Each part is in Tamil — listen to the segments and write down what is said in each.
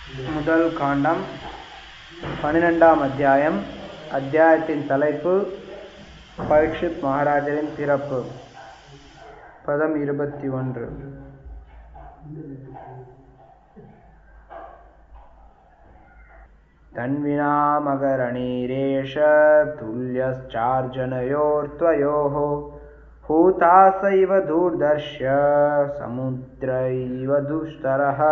முதல் காண்டம் பன்னிரெண்டாம் அத்தியாயம் அத்தியாயத்தின் தலைப்பு பரீட்சித் மகாராஜரின் பிறப்பு பதம் இருபத்தி ஒன்று तन्विनामकरणीरेष तुल्यश्चार्जनयोर्त्वयोः हूतासैव दूर्दर्श्य சமுத்திரைவ துஷ்டரः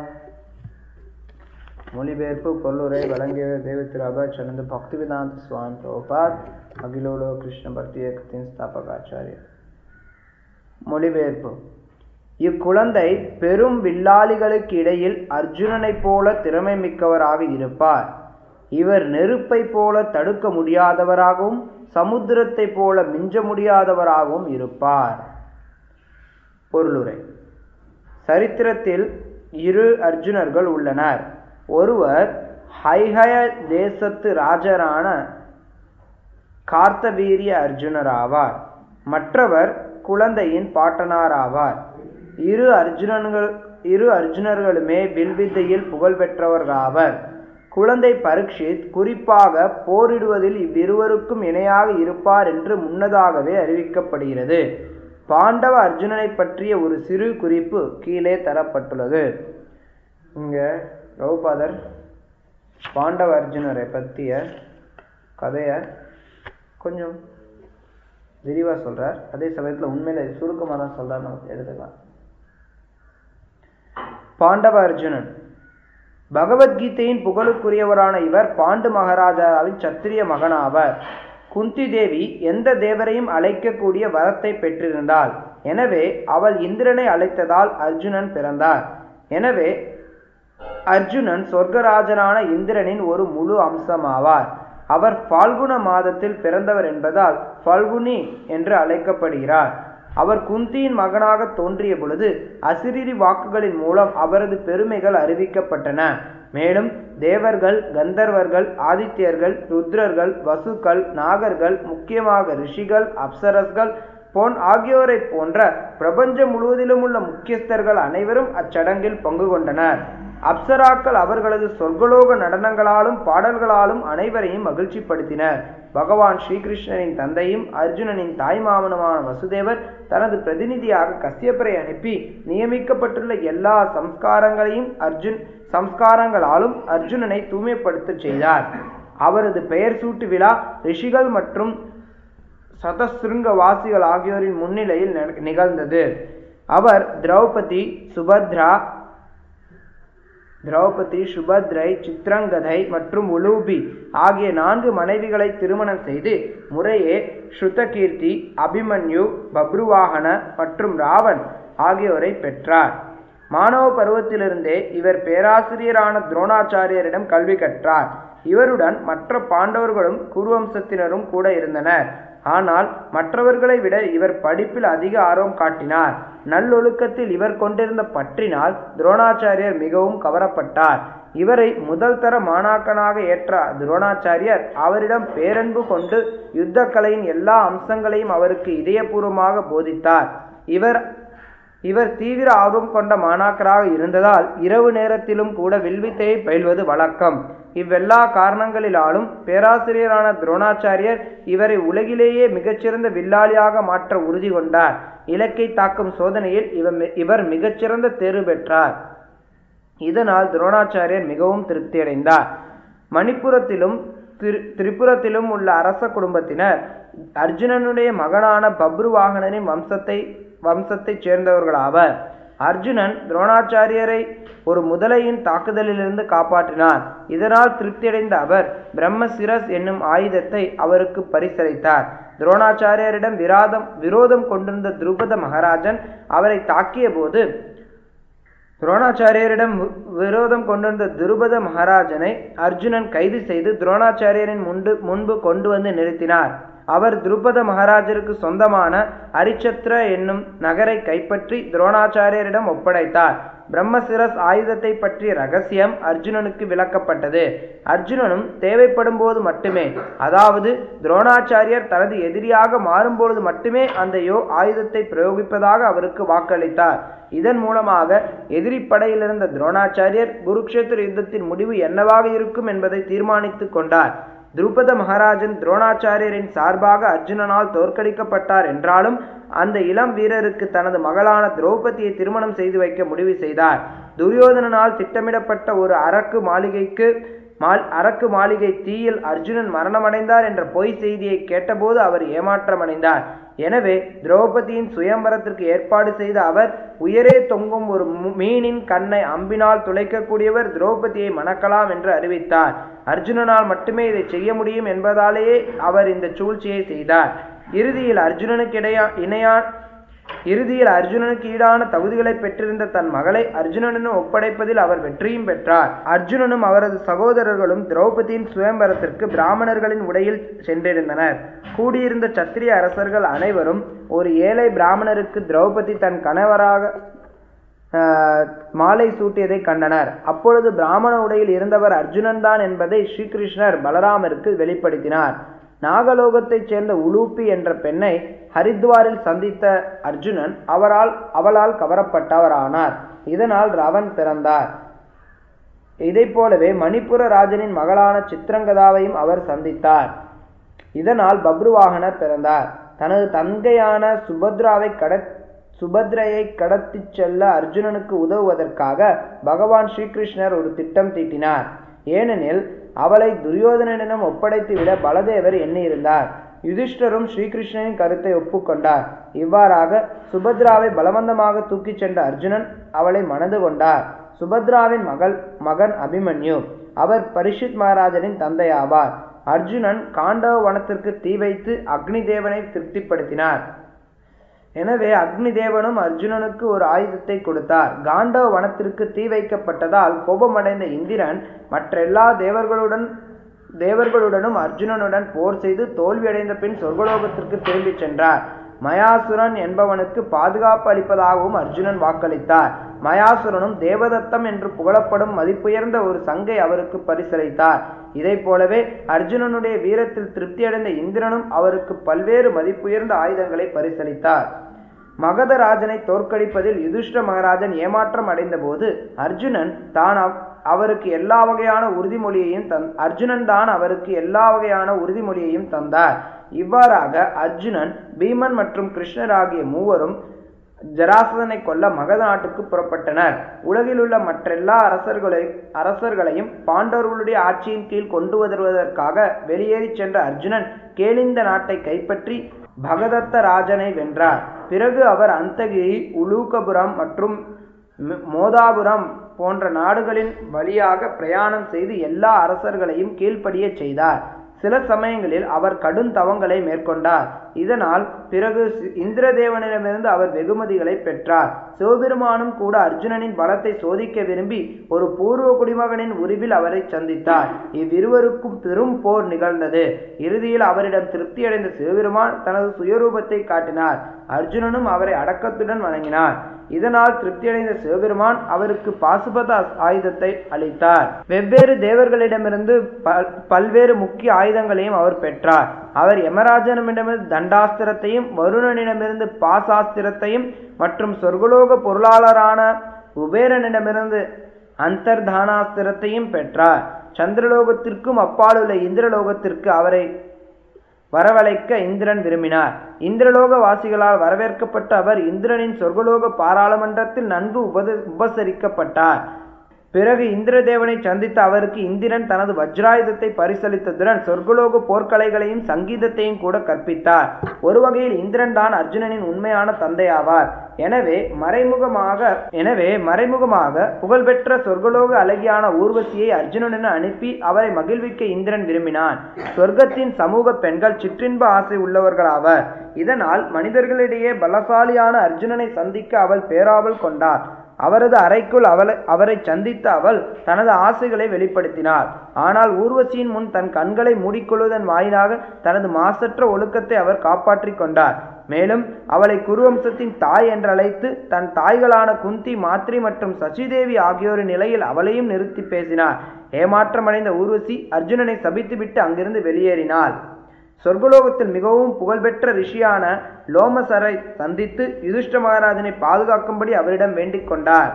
மொழிபெயர்ப்பு பொருளுரை வழங்கிய தேவத்திரு அபச்சனந்து பக்திவேதாந்த சுவாமி பிரபுபாத் அகிலோலோ கிருஷ்ண பக்தி இயக்கத்தின் ஸ்தாபகாச்சாரியர் மொழிபெயர்ப்பு இக்குழந்தை பெரும் வில்லாளிகளுக்கு இடையில் அர்ஜுனனைப் போல திறமை மிக்கவராக இருப்பார் இவர் நெருப்பைப் போல தடுக்க முடியாதவராகவும் சமுத்திரத்தைப் போல மிஞ்ச முடியாதவராகவும் இருப்பார் பொருளுரை சரித்திரத்தில் இரு அர்ஜுனர்கள் உள்ளனர் ஒருவர் ஹைஹய தேசத்து ராஜரான கார்த்தவீரிய அர்ஜுனர் ஆவார் மற்றவர் குழந்தையின் பாட்டனார் ஆவார் இரு அர்ஜுனன்கள் இரு அர்ஜுனர்களுமே வில்வித்தையில் புகழ் பெற்றவர்களாவர் குழந்தை பரீட்சித் குறிப்பாக போரிடுவதில் இவ்விருவருக்கும் இணையாக இருப்பார் என்று முன்னதாகவே அறிவிக்கப்படுகிறது பாண்டவ அர்ஜுனனை பற்றிய ஒரு சிறு குறிப்பு கீழே தரப்பட்டுள்ளது இங்க ரவுபாதர் பாண்டவ அர்ஜுனரை பற்றிய கதையை கொஞ்சம் விரிவாக சொல்றார் அதே சமயத்தில் உண்மையில சுருக்கமாக தான் சொல்றார் நமக்கு எடுத்துக்கலாம் பாண்டவ அர்ஜுனன் பகவத்கீதையின் புகழுக்குரியவரான இவர் பாண்டு மகாராஜாவின் சத்திரிய மகனாவர் குந்தி தேவி எந்த தேவரையும் அழைக்கக்கூடிய வரத்தை பெற்றிருந்தாள் எனவே அவள் இந்திரனை அழைத்ததால் அர்ஜுனன் பிறந்தார் எனவே அர்ஜுனன் சொர்க்கராஜனான இந்திரனின் ஒரு முழு அம்சமாவார் அவர் பால்குண மாதத்தில் பிறந்தவர் என்பதால் பல்குனி என்று அழைக்கப்படுகிறார் அவர் குந்தியின் மகனாக தோன்றிய பொழுது அசிரிரி வாக்குகளின் மூலம் அவரது பெருமைகள் அறிவிக்கப்பட்டன மேலும் தேவர்கள் கந்தர்வர்கள் ஆதித்யர்கள் ருத்ரர்கள் வசுக்கள் நாகர்கள் முக்கியமாக ரிஷிகள் அப்சரஸ்கள் போன் ஆகியோரை போன்ற பிரபஞ்சம் முழுவதிலும் உள்ள முக்கியஸ்தர்கள் அனைவரும் அச்சடங்கில் பங்கு கொண்டனர் அப்சராக்கள் அவர்களது சொர்க்கலோக நடனங்களாலும் பாடல்களாலும் அனைவரையும் மகிழ்ச்சிப்படுத்தினர் பகவான் ஸ்ரீகிருஷ்ணனின் தந்தையும் அர்ஜுனனின் தாய்மாமனுமான வசுதேவர் தனது பிரதிநிதியாக கசியப்பரை அனுப்பி நியமிக்கப்பட்டுள்ள எல்லா சம்ஸ்காரங்களையும் அர்ஜுன் சம்ஸ்காரங்களாலும் அர்ஜுனனை தூய்மைப்படுத்த செய்தார் அவரது பெயர் சூட்டு விழா ரிஷிகள் மற்றும் சதசிருங்க வாசிகள் ஆகியோரின் முன்னிலையில் நிகழ்ந்தது அவர் திரௌபதி சுபத்ரா திரௌபதி சுபத்ரை சித்ரங்கதை மற்றும் உலூபி ஆகிய நான்கு மனைவிகளை திருமணம் செய்து முறையே ஸ்ருதகீர்த்தி அபிமன்யு பப்ருவாகன மற்றும் ராவன் ஆகியோரை பெற்றார் மாணவ பருவத்திலிருந்தே இவர் பேராசிரியரான துரோணாச்சாரியரிடம் கல்வி கற்றார் இவருடன் மற்ற பாண்டவர்களும் குருவம்சத்தினரும் கூட இருந்தனர் ஆனால் மற்றவர்களை விட இவர் படிப்பில் அதிக ஆர்வம் காட்டினார் நல்லொழுக்கத்தில் இவர் கொண்டிருந்த பற்றினால் துரோணாச்சாரியர் மிகவும் கவரப்பட்டார் இவரை முதல் தர மாணாக்கனாக ஏற்ற துரோணாச்சாரியர் அவரிடம் பேரன்பு கொண்டு யுத்த கலையின் எல்லா அம்சங்களையும் அவருக்கு இதயபூர்வமாக போதித்தார் இவர் இவர் தீவிர ஆர்வம் கொண்ட மாணாக்கராக இருந்ததால் இரவு நேரத்திலும் கூட வில்வித்தையை பயில்வது வழக்கம் இவ்வெல்லா காரணங்களிலாலும் பேராசிரியரான துரோணாச்சாரியர் இவரை உலகிலேயே மிகச்சிறந்த வில்லாளியாக மாற்ற உறுதி கொண்டார் இலக்கை தாக்கும் சோதனையில் இவர் மிகச்சிறந்த தேர்வு பெற்றார் இதனால் துரோணாச்சாரியர் மிகவும் திருப்தியடைந்தார் மணிப்புரத்திலும் திரு திரிபுரத்திலும் உள்ள அரச குடும்பத்தினர் அர்ஜுனனுடைய மகனான பப்ருவாகனனின் வம்சத்தை வம்சத்தைச் சேர்ந்தவர்களாவர் அர்ஜுனன் துரோணாச்சாரியரை ஒரு முதலையின் தாக்குதலிலிருந்து காப்பாற்றினார் இதனால் திருப்தியடைந்த அவர் பிரம்மசிரஸ் என்னும் ஆயுதத்தை அவருக்கு பரிசளித்தார் துரோணாச்சாரியரிடம் விராதம் விரோதம் கொண்டிருந்த துருபத மகாராஜன் அவரை தாக்கிய போது துரோணாச்சாரியரிடம் விரோதம் கொண்டிருந்த துருபத மகாராஜனை அர்ஜுனன் கைது செய்து துரோணாச்சாரியரின் முன்பு முன்பு கொண்டு வந்து நிறுத்தினார் அவர் துருபத மகாராஜருக்கு சொந்தமான அரிச்சத்ர என்னும் நகரை கைப்பற்றி துரோணாச்சாரியரிடம் ஒப்படைத்தார் பிரம்மசிரஸ் ஆயுதத்தை பற்றிய ரகசியம் அர்ஜுனனுக்கு விளக்கப்பட்டது அர்ஜுனனும் தேவைப்படும் போது மட்டுமே அதாவது துரோணாச்சாரியர் தனது எதிரியாக மாறும்பொழுது மட்டுமே அந்த யோ ஆயுதத்தை பிரயோகிப்பதாக அவருக்கு வாக்களித்தார் இதன் மூலமாக எதிரி படையில் இருந்த துரோணாச்சாரியர் குருக்ஷேத்திர யுத்தத்தின் முடிவு என்னவாக இருக்கும் என்பதை தீர்மானித்துக் கொண்டார் துருபத மகாராஜன் துரோணாச்சாரியரின் சார்பாக அர்ஜுனனால் தோற்கடிக்கப்பட்டார் என்றாலும் அந்த இளம் வீரருக்கு தனது மகளான திரௌபதியை திருமணம் செய்து வைக்க முடிவு செய்தார் துரியோதனனால் திட்டமிடப்பட்ட ஒரு அரக்கு மாளிகைக்கு மால் அரக்கு மாளிகை தீயில் அர்ஜுனன் மரணமடைந்தார் என்ற பொய் செய்தியை கேட்டபோது அவர் ஏமாற்றமடைந்தார் எனவே திரௌபதியின் சுயம்பரத்திற்கு ஏற்பாடு செய்த அவர் உயரே தொங்கும் ஒரு மீனின் கண்ணை அம்பினால் துளைக்கக்கூடியவர் திரௌபதியை மணக்கலாம் என்று அறிவித்தார் அர்ஜுனனால் மட்டுமே இதை செய்ய முடியும் என்பதாலேயே அவர் இந்த சூழ்ச்சியை செய்தார் இறுதியில் அர்ஜுனனுக்கு இடையா இணையா இறுதியில் அர்ஜுனனுக்கு ஈடான தகுதிகளை பெற்றிருந்த தன் மகளை அர்ஜுனனுடன் ஒப்படைப்பதில் அவர் வெற்றியும் பெற்றார் அர்ஜுனனும் அவரது சகோதரர்களும் திரௌபதியின் சுயம்பரத்திற்கு பிராமணர்களின் உடையில் சென்றிருந்தனர் கூடியிருந்த சத்திரிய அரசர்கள் அனைவரும் ஒரு ஏழை பிராமணருக்கு திரௌபதி தன் கணவராக மாலை சூட்டியதை கண்டனர் அப்பொழுது பிராமண உடையில் இருந்தவர் அர்ஜுனன் தான் என்பதை ஸ்ரீகிருஷ்ணர் பலராமருக்கு வெளிப்படுத்தினார் நாகலோகத்தைச் சேர்ந்த உலூப்பி என்ற பெண்ணை ஹரித்வாரில் சந்தித்த அர்ஜுனன் அவரால் அவளால் கவரப்பட்டவரானார் இதனால் ரவன் பிறந்தார் இதைப் போலவே மணிப்புர ராஜனின் மகளான சித்திரங்கதாவையும் அவர் சந்தித்தார் இதனால் பப்ருவாகனர் பிறந்தார் தனது தங்கையான சுபத்ராவை கட சுபத்ரையை கடத்திச் செல்ல அர்ஜுனனுக்கு உதவுவதற்காக பகவான் ஸ்ரீகிருஷ்ணர் ஒரு திட்டம் தீட்டினார் ஏனெனில் அவளை துரியோதனனிடம் ஒப்படைத்துவிட பலதேவர் எண்ணியிருந்தார் யுதிஷ்டரும் ஸ்ரீகிருஷ்ணனின் கருத்தை ஒப்புக்கொண்டார் இவ்வாறாக சுபத்ராவை பலவந்தமாக தூக்கிச் சென்ற அர்ஜுனன் அவளை மணந்து கொண்டார் சுபத்ராவின் மகள் மகன் அபிமன்யு அவர் பரிஷித் மகாராஜனின் தந்தையாவார் அர்ஜுனன் காண்டவ வனத்திற்கு தீ வைத்து அக்னி தேவனை திருப்திப்படுத்தினார் எனவே அக்னி தேவனும் அர்ஜுனனுக்கு ஒரு ஆயுதத்தை கொடுத்தார் காண்டவ வனத்திற்கு தீ வைக்கப்பட்டதால் கோபமடைந்த இந்திரன் மற்ற எல்லா தேவர்களுடன் தேவர்களுடனும் அர்ஜுனனுடன் போர் செய்து தோல்வியடைந்த பின் சொர்க்கலோகத்திற்கு திரும்பிச் சென்றார் மயாசுரன் என்பவனுக்கு பாதுகாப்பு அளிப்பதாகவும் அர்ஜுனன் வாக்களித்தார் மயாசுரனும் தேவதத்தம் என்று புகழப்படும் மதிப்புயர்ந்த ஒரு சங்கை அவருக்கு பரிசளித்தார் இதைப் போலவே அர்ஜுனனுடைய வீரத்தில் திருப்தியடைந்த இந்திரனும் அவருக்கு பல்வேறு மதிப்புயர்ந்த ஆயுதங்களை பரிசளித்தார் மகதராஜனை தோற்கடிப்பதில் யுதிஷ்ட மகாராஜன் ஏமாற்றம் அடைந்தபோது அர்ஜுனன் தான் அவருக்கு எல்லா வகையான உறுதிமொழியையும் தந் அர்ஜுனன் தான் அவருக்கு எல்லா வகையான உறுதிமொழியையும் தந்தார் இவ்வாறாக அர்ஜுனன் பீமன் மற்றும் கிருஷ்ணர் ஆகிய மூவரும் ஜராசதனை கொல்ல மகத நாட்டுக்கு புறப்பட்டனர் உலகில் உள்ள மற்றெல்லா அரசர்களை அரசர்களையும் பாண்டவர்களுடைய ஆட்சியின் கீழ் கொண்டு வருவதற்காக வெளியேறிச் சென்ற அர்ஜுனன் கேளிந்த நாட்டை கைப்பற்றி பகதத்த ராஜனை வென்றார் பிறகு அவர் அந்தகிரி உலூகபுரம் மற்றும் மோதாபுரம் போன்ற நாடுகளின் வழியாக பிரயாணம் செய்து எல்லா அரசர்களையும் கீழ்ப்படியச் செய்தார் சில சமயங்களில் அவர் கடும் தவங்களை மேற்கொண்டார் இதனால் பிறகு இந்திரதேவனிடமிருந்து அவர் வெகுமதிகளை பெற்றார் சிவபெருமானும் கூட அர்ஜுனனின் பலத்தை சோதிக்க விரும்பி ஒரு பூர்வ குடிமகனின் உருவில் அவரை சந்தித்தார் இவ்விருவருக்கும் பெரும் போர் நிகழ்ந்தது இறுதியில் அவரிடம் திருப்தியடைந்த சிவபெருமான் தனது சுயரூபத்தை காட்டினார் அர்ஜுனனும் அவரை அடக்கத்துடன் வணங்கினார் இதனால் திருப்தியடைந்த சிவபெருமான் அவருக்கு பாசுபத ஆயுதத்தை அளித்தார் வெவ்வேறு தேவர்களிடமிருந்து பல்வேறு முக்கிய ஆயுதங்களையும் அவர் பெற்றார் அவர் யமராஜனிடமிருந்து தண்டாஸ்திரத்தையும் வருணனிடமிருந்து பாசாஸ்திரத்தையும் மற்றும் சொர்க்கலோக பொருளாளரான குபேரனிடமிருந்து அந்தர்தானாஸ்திரத்தையும் பெற்றார் சந்திரலோகத்திற்கும் அப்பாலுள்ள இந்திரலோகத்திற்கு அவரை வரவழைக்க இந்திரன் விரும்பினார் இந்திரலோக வாசிகளால் வரவேற்கப்பட்ட அவர் இந்திரனின் சொர்க்கலோக பாராளுமன்றத்தில் நன்கு உபத உபசரிக்கப்பட்டார் பிறகு இந்திரதேவனை சந்தித்த அவருக்கு இந்திரன் தனது வஜ்ராயுதத்தை பரிசளித்ததுடன் சொர்க்கலோக போர்க்கலைகளையும் சங்கீதத்தையும் கூட கற்பித்தார் ஒரு வகையில் இந்திரன் தான் அர்ஜுனனின் உண்மையான தந்தையாவார் எனவே மறைமுகமாக எனவே மறைமுகமாக புகழ்பெற்ற சொர்க்கலோக அழகியான ஊர்வசியை அர்ஜுனனுடன் அனுப்பி அவரை மகிழ்விக்க இந்திரன் விரும்பினான் சொர்க்கத்தின் சமூக பெண்கள் சிற்றின்ப ஆசை உள்ளவர்களாவர் இதனால் மனிதர்களிடையே பலசாலியான அர்ஜுனனை சந்திக்க அவள் பேராவல் கொண்டார் அவரது அறைக்குள் அவளை அவரை சந்தித்த அவள் தனது ஆசைகளை வெளிப்படுத்தினாள் ஆனால் ஊர்வசியின் முன் தன் கண்களை மூடிக்கொள்வதன் வாயிலாக தனது மாசற்ற ஒழுக்கத்தை அவர் காப்பாற்றிக் கொண்டார் மேலும் அவளை குருவம்சத்தின் தாய் என்றழைத்து தன் தாய்களான குந்தி மாத்ரி மற்றும் சசிதேவி ஆகியோரின் நிலையில் அவளையும் நிறுத்தி பேசினார் ஏமாற்றமடைந்த ஊர்வசி அர்ஜுனனை சபித்துவிட்டு அங்கிருந்து வெளியேறினாள் சொர்க்கலோகத்தில் மிகவும் புகழ்பெற்ற ரிஷியான லோமசரை சந்தித்து யுதிஷ்ட மகாராஜனை பாதுகாக்கும்படி அவரிடம் வேண்டிக் கொண்டார்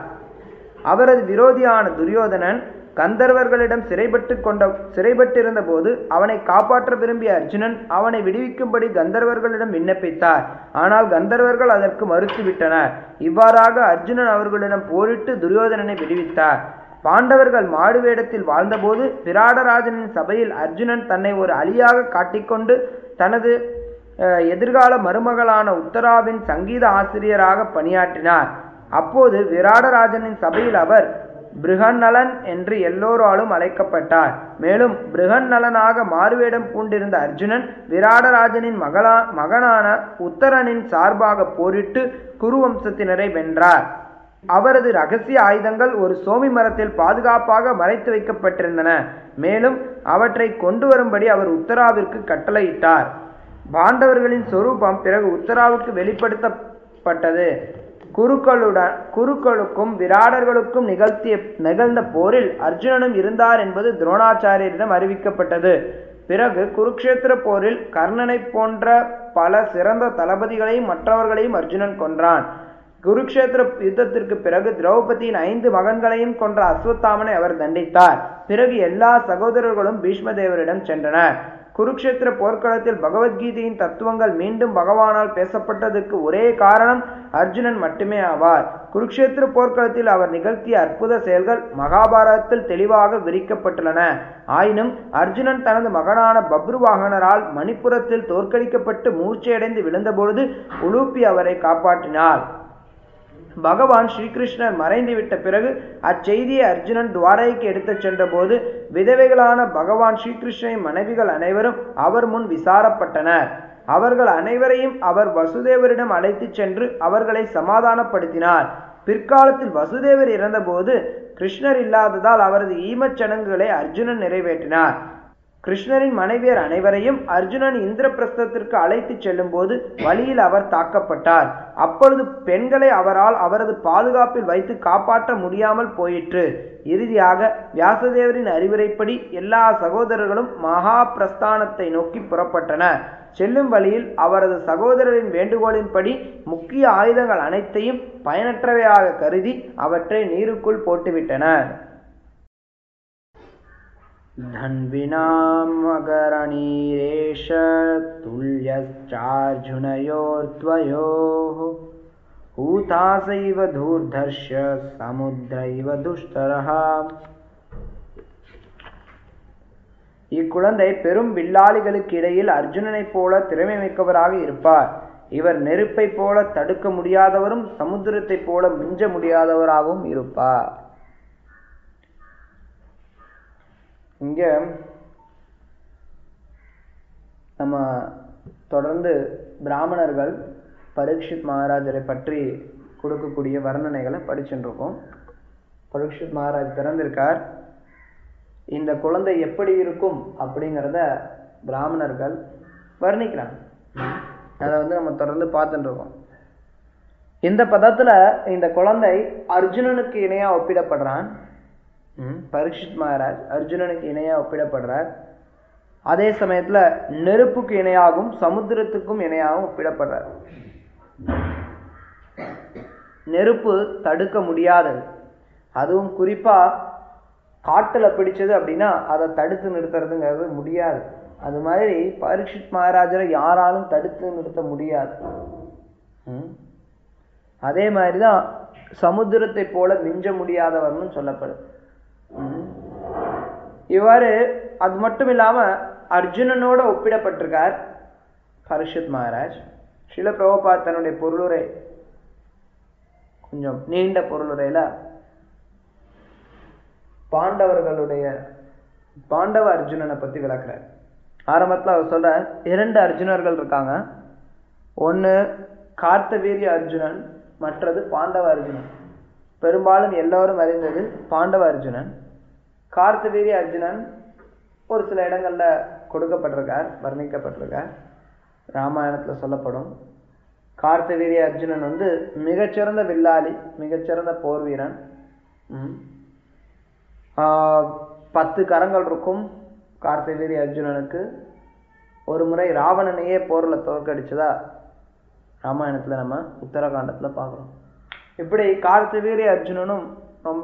அவரது விரோதியான துரியோதனன் கந்தர்வர்களிடம் சிறைப்பட்டு கொண்ட சிறைப்பட்டிருந்த போது அவனை காப்பாற்ற விரும்பிய அர்ஜுனன் அவனை விடுவிக்கும்படி கந்தர்வர்களிடம் விண்ணப்பித்தார் ஆனால் கந்தர்வர்கள் அதற்கு மறுத்துவிட்டனர் இவ்வாறாக அர்ஜுனன் அவர்களிடம் போரிட்டு துரியோதனனை விடுவித்தார் பாண்டவர்கள் மாடு வேடத்தில் வாழ்ந்தபோது விராடராஜனின் சபையில் அர்ஜுனன் தன்னை ஒரு அலியாக காட்டிக்கொண்டு தனது அஹ், எதிர்கால மருமகளான உத்தராவின் சங்கீத ஆசிரியராக பணியாற்றினார் அப்போது விராடராஜனின் சபையில் அவர் பிருகநலன் என்று எல்லோராலும் அழைக்கப்பட்டார் மேலும் பிருகநலனாக மாறுவேடம் பூண்டிருந்த அர்ஜுனன் விராடராஜனின் மகளா மகனான உத்தரனின் சார்பாக போரிட்டு குருவம்சத்தினரை வென்றார் அவரது ரகசிய ஆயுதங்கள் ஒரு சோமி மரத்தில் பாதுகாப்பாக மறைத்து வைக்கப்பட்டிருந்தன மேலும் அவற்றை கொண்டு வரும்படி அவர் உத்தராவிற்கு கட்டளையிட்டார் பாண்டவர்களின் சொரூபம் பிறகு உத்தராவுக்கு வெளிப்படுத்தப்பட்டது குருக்களுடன் குருக்களுக்கும் விராடர்களுக்கும் நிகழ்த்திய நிகழ்ந்த போரில் அர்ஜுனனும் இருந்தார் என்பது துரோணாச்சாரியரிடம் அறிவிக்கப்பட்டது பிறகு குருக்ஷேத்திர போரில் கர்ணனைப் போன்ற பல சிறந்த தளபதிகளையும் மற்றவர்களையும் அர்ஜுனன் கொன்றான் குருக்ஷேத்திர யுத்தத்திற்கு பிறகு திரௌபதியின் ஐந்து மகன்களையும் கொன்ற அஸ்வத்தாமனை அவர் தண்டித்தார் பிறகு எல்லா சகோதரர்களும் பீஷ்மதேவரிடம் சென்றனர் குருக்ஷேத்திர போர்க்களத்தில் பகவத்கீதையின் தத்துவங்கள் மீண்டும் பகவானால் பேசப்பட்டதற்கு ஒரே காரணம் அர்ஜுனன் மட்டுமே ஆவார் குருக்ஷேத்திர போர்க்களத்தில் அவர் நிகழ்த்திய அற்புத செயல்கள் மகாபாரதத்தில் தெளிவாக விரிக்கப்பட்டுள்ளன ஆயினும் அர்ஜுனன் தனது மகனான பப்ருவாகனரால் மணிப்புரத்தில் தோற்கடிக்கப்பட்டு மூர்ச்சையடைந்து விழுந்தபொழுது உலூப்பி அவரை காப்பாற்றினார் பகவான் ஸ்ரீகிருஷ்ணர் மறைந்துவிட்ட பிறகு அச்செய்தியை அர்ஜுனன் துவாரைக்கு எடுத்துச் சென்றபோது விதவைகளான பகவான் ஸ்ரீகிருஷ்ணரின் மனைவிகள் அனைவரும் அவர் முன் விசாரப்பட்டனர் அவர்கள் அனைவரையும் அவர் வசுதேவரிடம் அழைத்துச் சென்று அவர்களை சமாதானப்படுத்தினார் பிற்காலத்தில் வசுதேவர் இறந்தபோது கிருஷ்ணர் இல்லாததால் அவரது ஈமச் சடங்குகளை அர்ஜுனன் நிறைவேற்றினார் கிருஷ்ணரின் மனைவியர் அனைவரையும் அர்ஜுனன் இந்திரபிரஸ்தத்திற்கு அழைத்துச் செல்லும்போது வழியில் அவர் தாக்கப்பட்டார் அப்பொழுது பெண்களை அவரால் அவரது பாதுகாப்பில் வைத்து காப்பாற்ற முடியாமல் போயிற்று இறுதியாக வியாசதேவரின் அறிவுரைப்படி எல்லா சகோதரர்களும் மகா பிரஸ்தானத்தை நோக்கி புறப்பட்டனர் செல்லும் வழியில் அவரது சகோதரரின் வேண்டுகோளின்படி முக்கிய ஆயுதங்கள் அனைத்தையும் பயனற்றவையாக கருதி அவற்றை நீருக்குள் போட்டுவிட்டனர் धन्विनामगरणीरेष तुल्यश्चार्जुनयोर्द्वयोः हूतासैव धूर्धर्ष समुद्र इव दुष्टरः இக்குழந்தை பெரும் வில்லாளிகளுக்கு இடையில் அர்ஜுனனைப் போல திறமை மிக்கவராக இருப்பார் இவர் நெருப்பைப் போல தடுக்க முடியாதவரும் சமுத்திரத்தைப் போல மிஞ்ச முடியாதவராகவும் இருப்பார் இங்க நம்ம தொடர்ந்து பிராமணர்கள் பரீட்சித் மகாராஜரை பற்றி கொடுக்கக்கூடிய வர்ணனைகளை படிச்சுட்டு இருக்கோம் பரீட்சித் மகாராஜ் பிறந்திருக்கார் இந்த குழந்தை எப்படி இருக்கும் அப்படிங்கிறத பிராமணர்கள் வர்ணிக்கிறாங்க அதை வந்து நம்ம தொடர்ந்து பார்த்துட்டு இருக்கோம் இந்த பதத்துல இந்த குழந்தை அர்ஜுனனுக்கு இணையா ஒப்பிடப்படுறான் ம், பரீட்சித் மகாராஜ் அர்ஜுனனுக்கு இணையா ஒப்பிடப்படுறார் அதே சமயத்துல நெருப்புக்கு இணையாகவும் சமுத்திரத்துக்கும் இணையாகவும் ஒப்பிடப்படுறார் நெருப்பு தடுக்க முடியாதது அதுவும் குறிப்பா காட்டுல பிடிச்சது அப்படின்னா அதை தடுத்து நிறுத்துறதுங்கிறது முடியாது அது மாதிரி பரீட்சித் மகாராஜரை யாராலும் தடுத்து நிறுத்த முடியாது ம். அதே மாதிரிதான் சமுத்திரத்தை போல மிஞ்ச முடியாதவர்னு சொல்லப்படுது ம். இவ்வாறு அது மட்டும் இல்லாம அர்ஜுனனோட ஒப்பிடப்பட்டிருக்கார் பரிஷத் மகாராஜ் சில பிரபுபாத் தன்னுடைய பொருளுரை கொஞ்சம் நீண்ட பொருளுரையில பாண்டவர்களுடைய பாண்டவ அர்ஜுனனை பத்தி விளக்குறார் ஆரம்பத்துல அவர் சொல்ற இரண்டு அர்ஜுனர்கள் இருக்காங்க ஒன்னு கார்த்தவீரிய அர்ஜுனன் மற்றது பாண்டவ அர்ஜுனன் பெரும்பாலும் எல்லோரும் அறிந்தது பாண்டவ அர்ஜுனன் கார்த்தவீரிய அர்ஜுனன் ஒரு சில இடங்கள்ல கொடுக்கப்பட்டிருக்கார் வர்ணிக்கப்பட்டிருக்கார் ராமாயணத்துல சொல்லப்படும் கார்த்தவீரிய அர்ஜுனன் வந்து மிகச்சிறந்த வில்லாளி மிகச்சிறந்த போர் வீரன் ம். ஆஹ், பத்து கரங்கள் இருக்கும் கார்த்தவீரிய அர்ஜுனனுக்கு ஒரு முறை ராவணனையே போர்ல தோற்கடிச்சதா ராமாயணத்துல நம்ம உத்தரகாண்டத்துல பார்க்குறோம் இப்படி கார்த்தவீரிய அர்ஜுனனும் ரொம்ப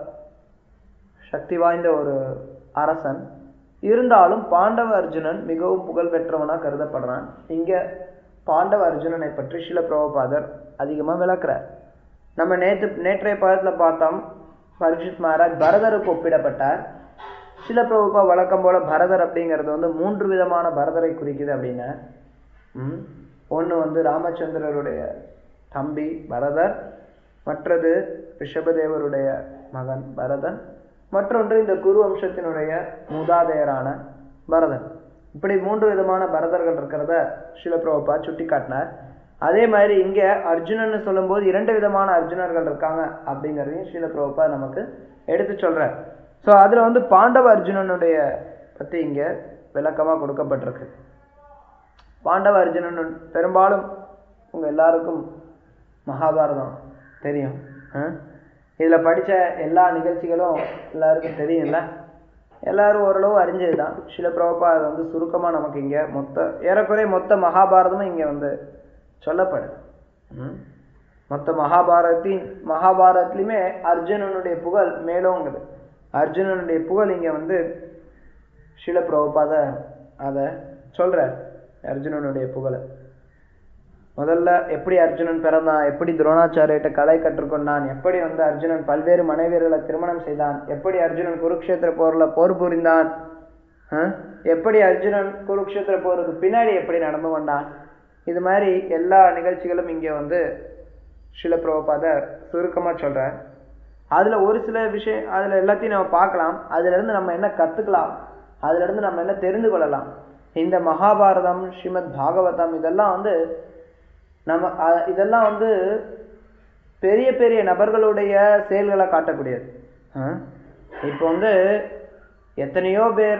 சக்தி வாய்ந்த ஒரு அரசன் இருந்தாலும் பாண்டவ அர்ஜுனன் மிகவும் புகழ் பெற்றவனா கருதப்படுறான் இங்க பாண்டவ அர்ஜுனனை பற்றி சில பிரபுபாதர் அதிகமா விளக்குறார் நம்ம நேற்று நேற்றைய பாதத்துல பார்த்தோம் பரீட்சித் மகாராஜ் பரதருக்கு ஒப்பிடப்பட்டார் சில பிரபுபா வழக்கம் போல பரதர் அப்படிங்கிறது வந்து மூன்று விதமான பரதரை குறிக்குது அப்படின்னா ம் ஒன்று வந்து ராமச்சந்திரருடைய தம்பி பரதர் மற்றது ரிஷபதேவருடைய மகன் பரதன் மற்றொன்று இந்த குரு வம்சத்தினுடைய மூதாதையரான பரதன் இப்படி மூன்று விதமான பரதர்கள் இருக்கிறத சிலப்பிரபா சுட்டி காட்டினார் அதே மாதிரி இங்க அர்ஜுனன்னு சொல்லும்போது இரண்டு விதமான அர்ஜுனர்கள் இருக்காங்க அப்படிங்கிறதையும் சிலப்பிரபா நமக்கு எடுத்து சொல்றார் ஸோ அதுல வந்து பாண்டவ அர்ஜுனனுடைய பத்தி இங்க விளக்கமா கொடுக்கப்பட்டிருக்கு பாண்டவ அர்ஜுனன் பெரும்பாலும் உங்க எல்லாருக்கும் மகாபாரதம் தெரியும் ஆ? இதுல படிச்ச எல்லா நிகழ்ச்சிகளும் எல்லாருக்கும் தெரியும்ல எல்லாரும் ஓரளவு அறிஞ்சது தான் சில பிரபா அது வந்து சுருக்கமா நமக்கு இங்க மொத்த ஏறக்குறைய மொத்த மகாபாரதமும் இங்க வந்து சொல்லப்படுது ம். மொத்த மகாபாரதத்தின் மகாபாரதத்திலுமே அர்ஜுனனுடைய புகழ் மேலோங்குது அர்ஜுனனுடைய புகழ் இங்க வந்து சில பிரபுபாத அதை சொல்றார் அர்ஜுனனுடைய புகழை முதல்ல எப்படி அர்ஜுனன் பிறந்தான் எப்படி துரோணாச்சாரியர்கிட்ட கலை கற்றுக்கொண்டான் எப்படி வந்து அர்ஜுனன் பல்வேறு மனைவியர்களை திருமணம் செய்தான் எப்படி அர்ஜுனன் குருக்ஷேத்திர போர்ல போர் புரிந்தான் ஆ? எப்படி அர்ஜுனன் குருக்ஷேத்திர போருக்கு பின்னாடி எப்படி நடந்து கொண்டான் இது மாதிரி எல்லா நிகழ்ச்சிகளும் இங்கே வந்து சில பிரபுபாதர் சுருக்கமா சொல்றார் அதுல ஒரு சில விஷயம் அதுல எல்லாத்தையும் நம்ம பார்க்கலாம் அதுல இருந்து நம்ம என்ன கத்துக்கலாம் அதுல இருந்து நம்ம என்ன தெரிந்து கொள்ளலாம் இந்த மகாபாரதம் ஸ்ரீமத் பாகவதம் இதெல்லாம் வந்து நம்ம அ- இதெல்லாம் வந்து பெரிய பெரிய நபர்களுடைய செயல்களை காட்டக்கூடியது ஆ? இப்போ வந்து எத்தனையோ பேர்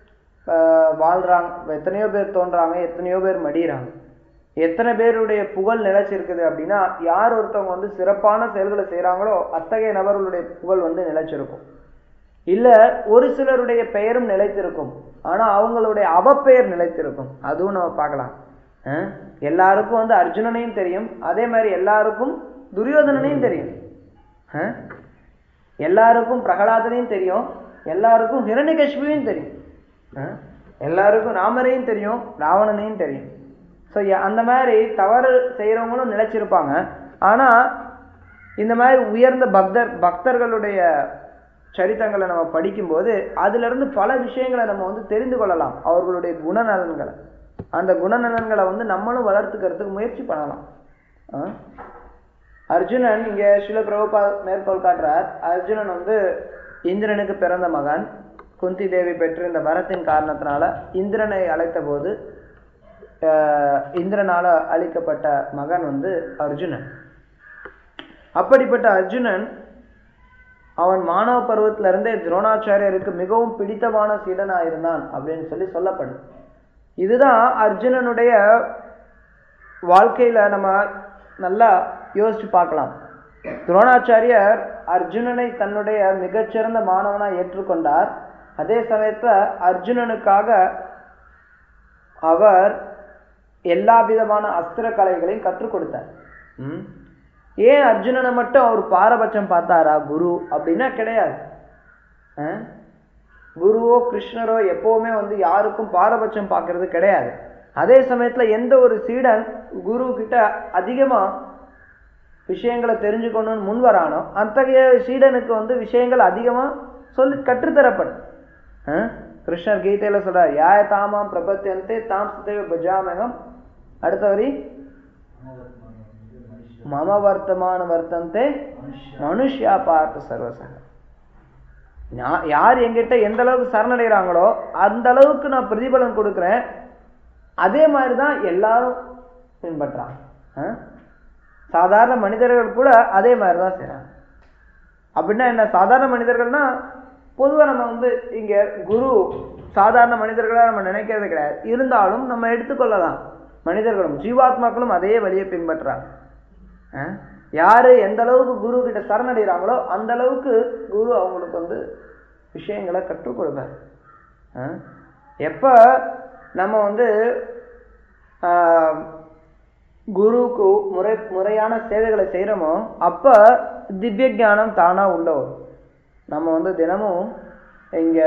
ஆஹ், வாழ்றாங்க எத்தனையோ பேர் தோன்றாங்க எத்தனையோ பேர் மடியிறாங்க எத்தனை பேருடைய புகழ் நிலைச்சிருக்குது அப்படின்னா யார் ஒருத்தவங்க வந்து சிறப்பான செயல்களை செய்றாங்களோ அத்தகைய நபர்களுடைய புகழ் வந்து நிலைச்சிருக்கும் இல்ல ஒரு சிலருடைய பெயரும் நிலைத்திருக்கும் ஆனா அவங்களுடைய அவப்பெயர் நிலைத்திருக்கும் அதுவும் நம்ம பார்க்கலாம் அஹ் எல்லாருக்கும் வந்து அர்ஜுனனையும் தெரியும் அதே மாதிரி எல்லாருக்கும் துரியோதனனையும் தெரியும் அஹ் எல்லாருக்கும் பிரகலாதனையும் தெரியும் எல்லாருக்கும் ஹிரண்யகசிபுவையும் தெரியும் அஹ் எல்லாருக்கும் ராமரையும் தெரியும் ராவணனையும் தெரியும் ஸோ அந்த மாதிரி தவறு செய்யறவங்களும் நிலைச்சிருப்பாங்க ஆனா இந்த மாதிரி உயர்ந்த பக்தர் பக்தர்களுடைய சரித்தங்களை நம்ம படிக்கும்போது அதுல இருந்து பல விஷயங்களை நம்ம வந்து தெரிந்து கொள்ளலாம் அவர்களுடைய குணநலன்களை அந்த குணநலன்களை வந்து நம்மளும் வளர்த்துக்கிறதுக்கு முயற்சி பண்ணலாம் ஆ? அர்ஜுனன் இங்க சில பிரபுபா மேற்கோள் காட்டுறார் அர்ஜுனன் வந்து இந்திரனுக்கு பிறந்த மகன் குந்தி தேவி பெற்று இந்த வரத்தின் காரணத்தினால இந்திரனை அழைத்த போது ஆஹ், இந்திரனால அளிக்கப்பட்ட மகன் வந்து அர்ஜுனன் அப்படிப்பட்ட அர்ஜுனன் அவன் மாணவ பருவத்துல இருந்தே துரோணாச்சாரியருக்கு மிகவும் பிடித்தமான சீடனா இருந்தான் அப்படின்னு சொல்லி சொல்லப்படுது இதுதான் அர்ஜுனனுடைய வாழ்க்கையில நம்ம நல்லா யோசிச்சு பார்க்கலாம் துரோணாச்சாரியர் அர்ஜுனனை தன்னுடைய மிகச்சிறந்த மாணவனா ஏற்றுக்கொண்டார் அதே சமயத்துல அர்ஜுனனுக்காக அவர் எல்லா விதமான அஸ்திர கலைகளையும் கற்றுக் கொடுத்தார் ம். ஏன் அர்ஜுனனை மட்டும் அவர் பாரபட்சம் பார்த்தாரா குரு அப்படின்னா கிடையாது ஆ? குருவோ கிருஷ்ணரோ எப்பவுமே வந்து யாருக்கும் பாரபட்சம் பார்க்கறது கிடையாது அதே சமயத்துல எந்த ஒரு சீடன் குரு கிட்ட அதிகமா விஷயங்களை தெரிஞ்சுக்கணும்னு முன் வரானோ அத்தகைய சீடனுக்கு வந்து விஷயங்கள் அதிகமா சொல்லி கற்றுத்தரப்படும் ஆ? கிருஷ்ணர் கீதையில சொல்றார் யாய தாமாம் பிரபத்தியந்தே தாம் சுதேவ பஜாமகம் அடுத்த வரி மம வர்த்தமான வர்த்தந்தே மனுஷ்யா பார்த்த சர்வசக யா- யார் என்கிட்ட எந்த அளவுக்கு சரணடைகிறாங்களோ அந்த அளவுக்கு நான் பிரதிபலன் கொடுக்குறேன் அதே மாதிரி தான் எல்லாரும் பின்பற்றாங்க ஆ? சாதாரண மனிதர்கள் கூட அதே மாதிரி தான் செய்றாங்க அப்படின்னா என்ன சாதாரண மனிதர்கள்னா பொதுவா நம்ம வந்து இங்க குரு சாதாரண மனிதர்களா நம்ம நினைக்கிறது கிடையாது இருந்தாலும் நம்ம எடுத்துக்கொள்ளலாம் மனிதர்களும் ஜீவாத்மாக்களும் அதே வழியை பின்பற்றுறாங்க ஆ? யாரு எந்த அளவுக்கு குரு கிட்ட சரணடைகிறாங்களோ அந்த அளவுக்கு குரு அவங்களுக்கு வந்து விஷயங்களை கற்றுக் கொடுப்பார் ஆ? எப்ப நம்ம வந்து ஆ, குருவுக்கு முறை முறையான சேவைகளை செய்கிறோமோ அப்போ திவ்ய ஞானம் தானா உள்ள வரும் நம்ம வந்து தினமும் இங்கே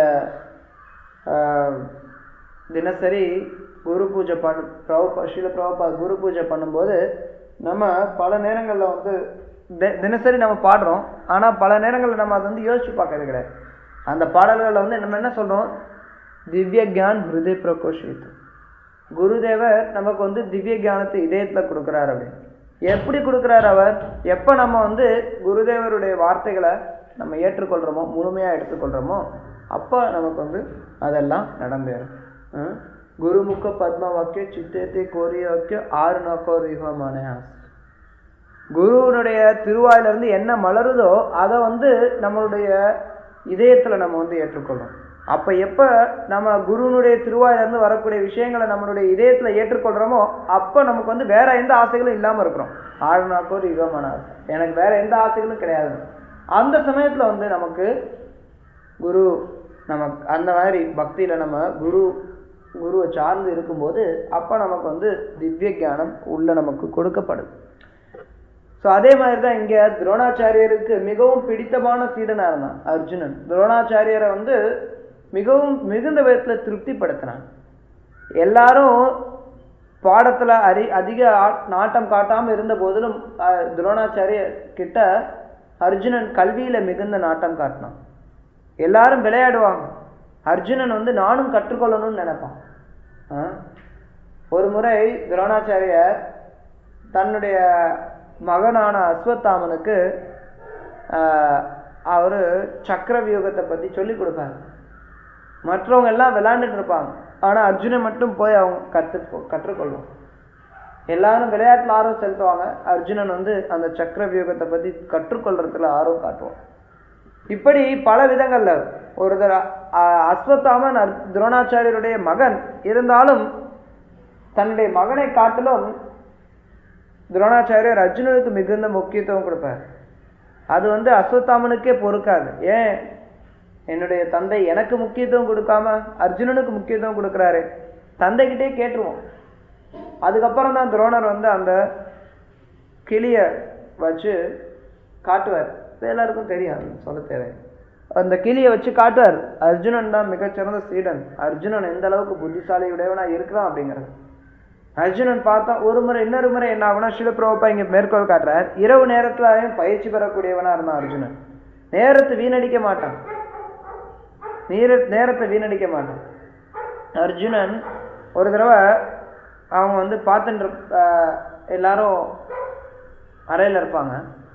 தினசரி குரு பூஜை பண்ண பிரபு ஸ்ரீல பிரபுபா குரு பூஜை பண்ணும்போது நம்ம பல நேரங்களில் வந்து தி- தினசரி நம்ம பாடுறோம் ஆனால் பல நேரங்களில் நம்ம அதை வந்து யோசிச்சு பார்க்கறது கிடையாது அந்த பாடல்களில் வந்து நம்ம என்ன சொல்கிறோம் திவ்ய கியான் ஹிருதய பிரகோஷித்து குருதேவர் நமக்கு வந்து திவ்ய ஞானத்தை இதயத்துல கொடுக்குறார் அப்படின்னு எப்படி கொடுக்குறார் அவர் எப்போ நம்ம வந்து குருதேவருடைய வார்த்தைகளை நம்ம ஏற்றுக்கொள்கிறோமோ முழுமையாக எடுத்துக்கொள்கிறோமோ அப்போ நமக்கு வந்து அதெல்லாம் நடந்தேறும் ஹம்? குருமுக பத்ம வாக்கிய சித்தத்தை கோரிய வாக்கிய ஆறு நோக்கோ ரிஹமான குருவனுடைய திருவாயிலிருந்து என்ன மலருதோ அதை வந்து நம்மளுடைய இதயத்துல நம்ம வந்து ஏற்றுக்கொள்றோம் அப்ப எப்ப நம்ம குருவனுடைய திருவாயிலிருந்து வரக்கூடிய விஷயங்களை நம்மளுடைய இதயத்துல ஏற்றுக்கொள்றோமோ அப்ப நமக்கு வந்து வேற எந்த ஆசைகளும் இல்லாம இருக்கிறோம் ஆழ்நாக்கோ யுகமான ஆசை எனக்கு வேற எந்த ஆசைகளும் கிடையாது அந்த சமயத்துல வந்து நமக்கு குரு நமக்கு அந்த மாதிரி பக்தியில நம்ம குரு குருவை சார்ந்து இருக்கும்போது அப்ப நமக்கு வந்து திவ்ய ஞானம் உள்ள நமக்கு கொடுக்கப்படுது ஸோ அதே மாதிரி தான் இங்க துரோணாச்சாரியருக்கு மிகவும் பிடித்தமான சீடனா இருந்தான் அர்ஜுனன் துரோணாச்சாரியரை வந்து மிகவும் மிகுந்த விதத்துல திருப்திப்படுத்தினான் எல்லாரும் பாடத்துல அரி அதிக ஆ- நாட்டம் காட்டாம இருந்த போதிலும் அஹ், துரோணாச்சாரிய கிட்ட அர்ஜுனன் கல்வியில மிகுந்த நாட்டம் காட்டினான் எல்லாரும் விளையாடுவாங்க அர்ஜுனன் வந்து நானும் கற்றுக்கொள்ளணும்னு நினைப்பான் ஆ? ஒரு முறை துரோணாச்சாரியர் தன்னுடைய மகனான அஸ்வத்தாமனுக்கு அவர் சக்கர வியூகத்தை பத்தி சொல்லி கொடுப்பார் மற்றவங்க எல்லாம் விளையாண்டுட்டு இருப்பாங்க ஆனா அர்ஜுனன் மட்டும் போய் அவங்க கத்து கற்றுக்கொள்வோம் எல்லாரும் விளையாட்டுல ஆர்வம் செலுத்துவாங்க அர்ஜுனன் வந்து அந்த சக்கர வியூகத்தை பத்தி கற்றுக்கொள்றதுல ஆர்வம் காட்டுவான் இப்படி பல விதங்கள்ல ஒரு தர அ- அஸ்வத்தாமன் அர்- துரோணாச்சாரியருடைய மகன் இருந்தாலும் தன்னுடைய மகனை காட்டிலும் துரோணாச்சாரியர் அர்ஜுனனுக்கு மிகுந்த முக்கியத்துவம் கொடுப்பார் அது வந்து அஸ்வத்தாமனுக்கே பொறுக்காது ஏன் என்னுடைய தந்தை எனக்கு முக்கியத்துவம் கொடுக்காம அர்ஜுனனுக்கு முக்கியத்துவம் கொடுக்குறாரு தந்தைகிட்டே கேட்டுருவோம் அதுக்கப்புறம் தான் துரோணர் வந்து அந்த கிளிய வச்சு காட்டுவார் இது எல்லாருக்கும் தெரியும் அது சொல்ல தேவை அந்த கிளியை வச்சு காட்டுவார் அர்ஜுனன் தான் மிகச்சிறந்த சீடன் அர்ஜுனன் எந்த அளவுக்கு புத்திசாலி உடையவனா இருக்கிறான் அப்படிங்கிறது அர்ஜுனன் பார்த்தா ஒரு முறை இன்னொரு முறை என்ன ஆகுனா சிலப்பிரபா இங்க மேற்கோள் காட்டுறார் இரவு நேரத்துலயும் பயிற்சி பெறக்கூடியவனா இருந்தான் அர்ஜுனன் நேரத்தை வீணடிக்க மாட்டான் நீர நேரத்தை வீணடிக்க மாட்டான் அர்ஜுனன் ஒரு தடவை அவங்க வந்து பார்த்துட்டு இருப்- ஆஹ் எல்லாரும் அறையில இருப்பாங்க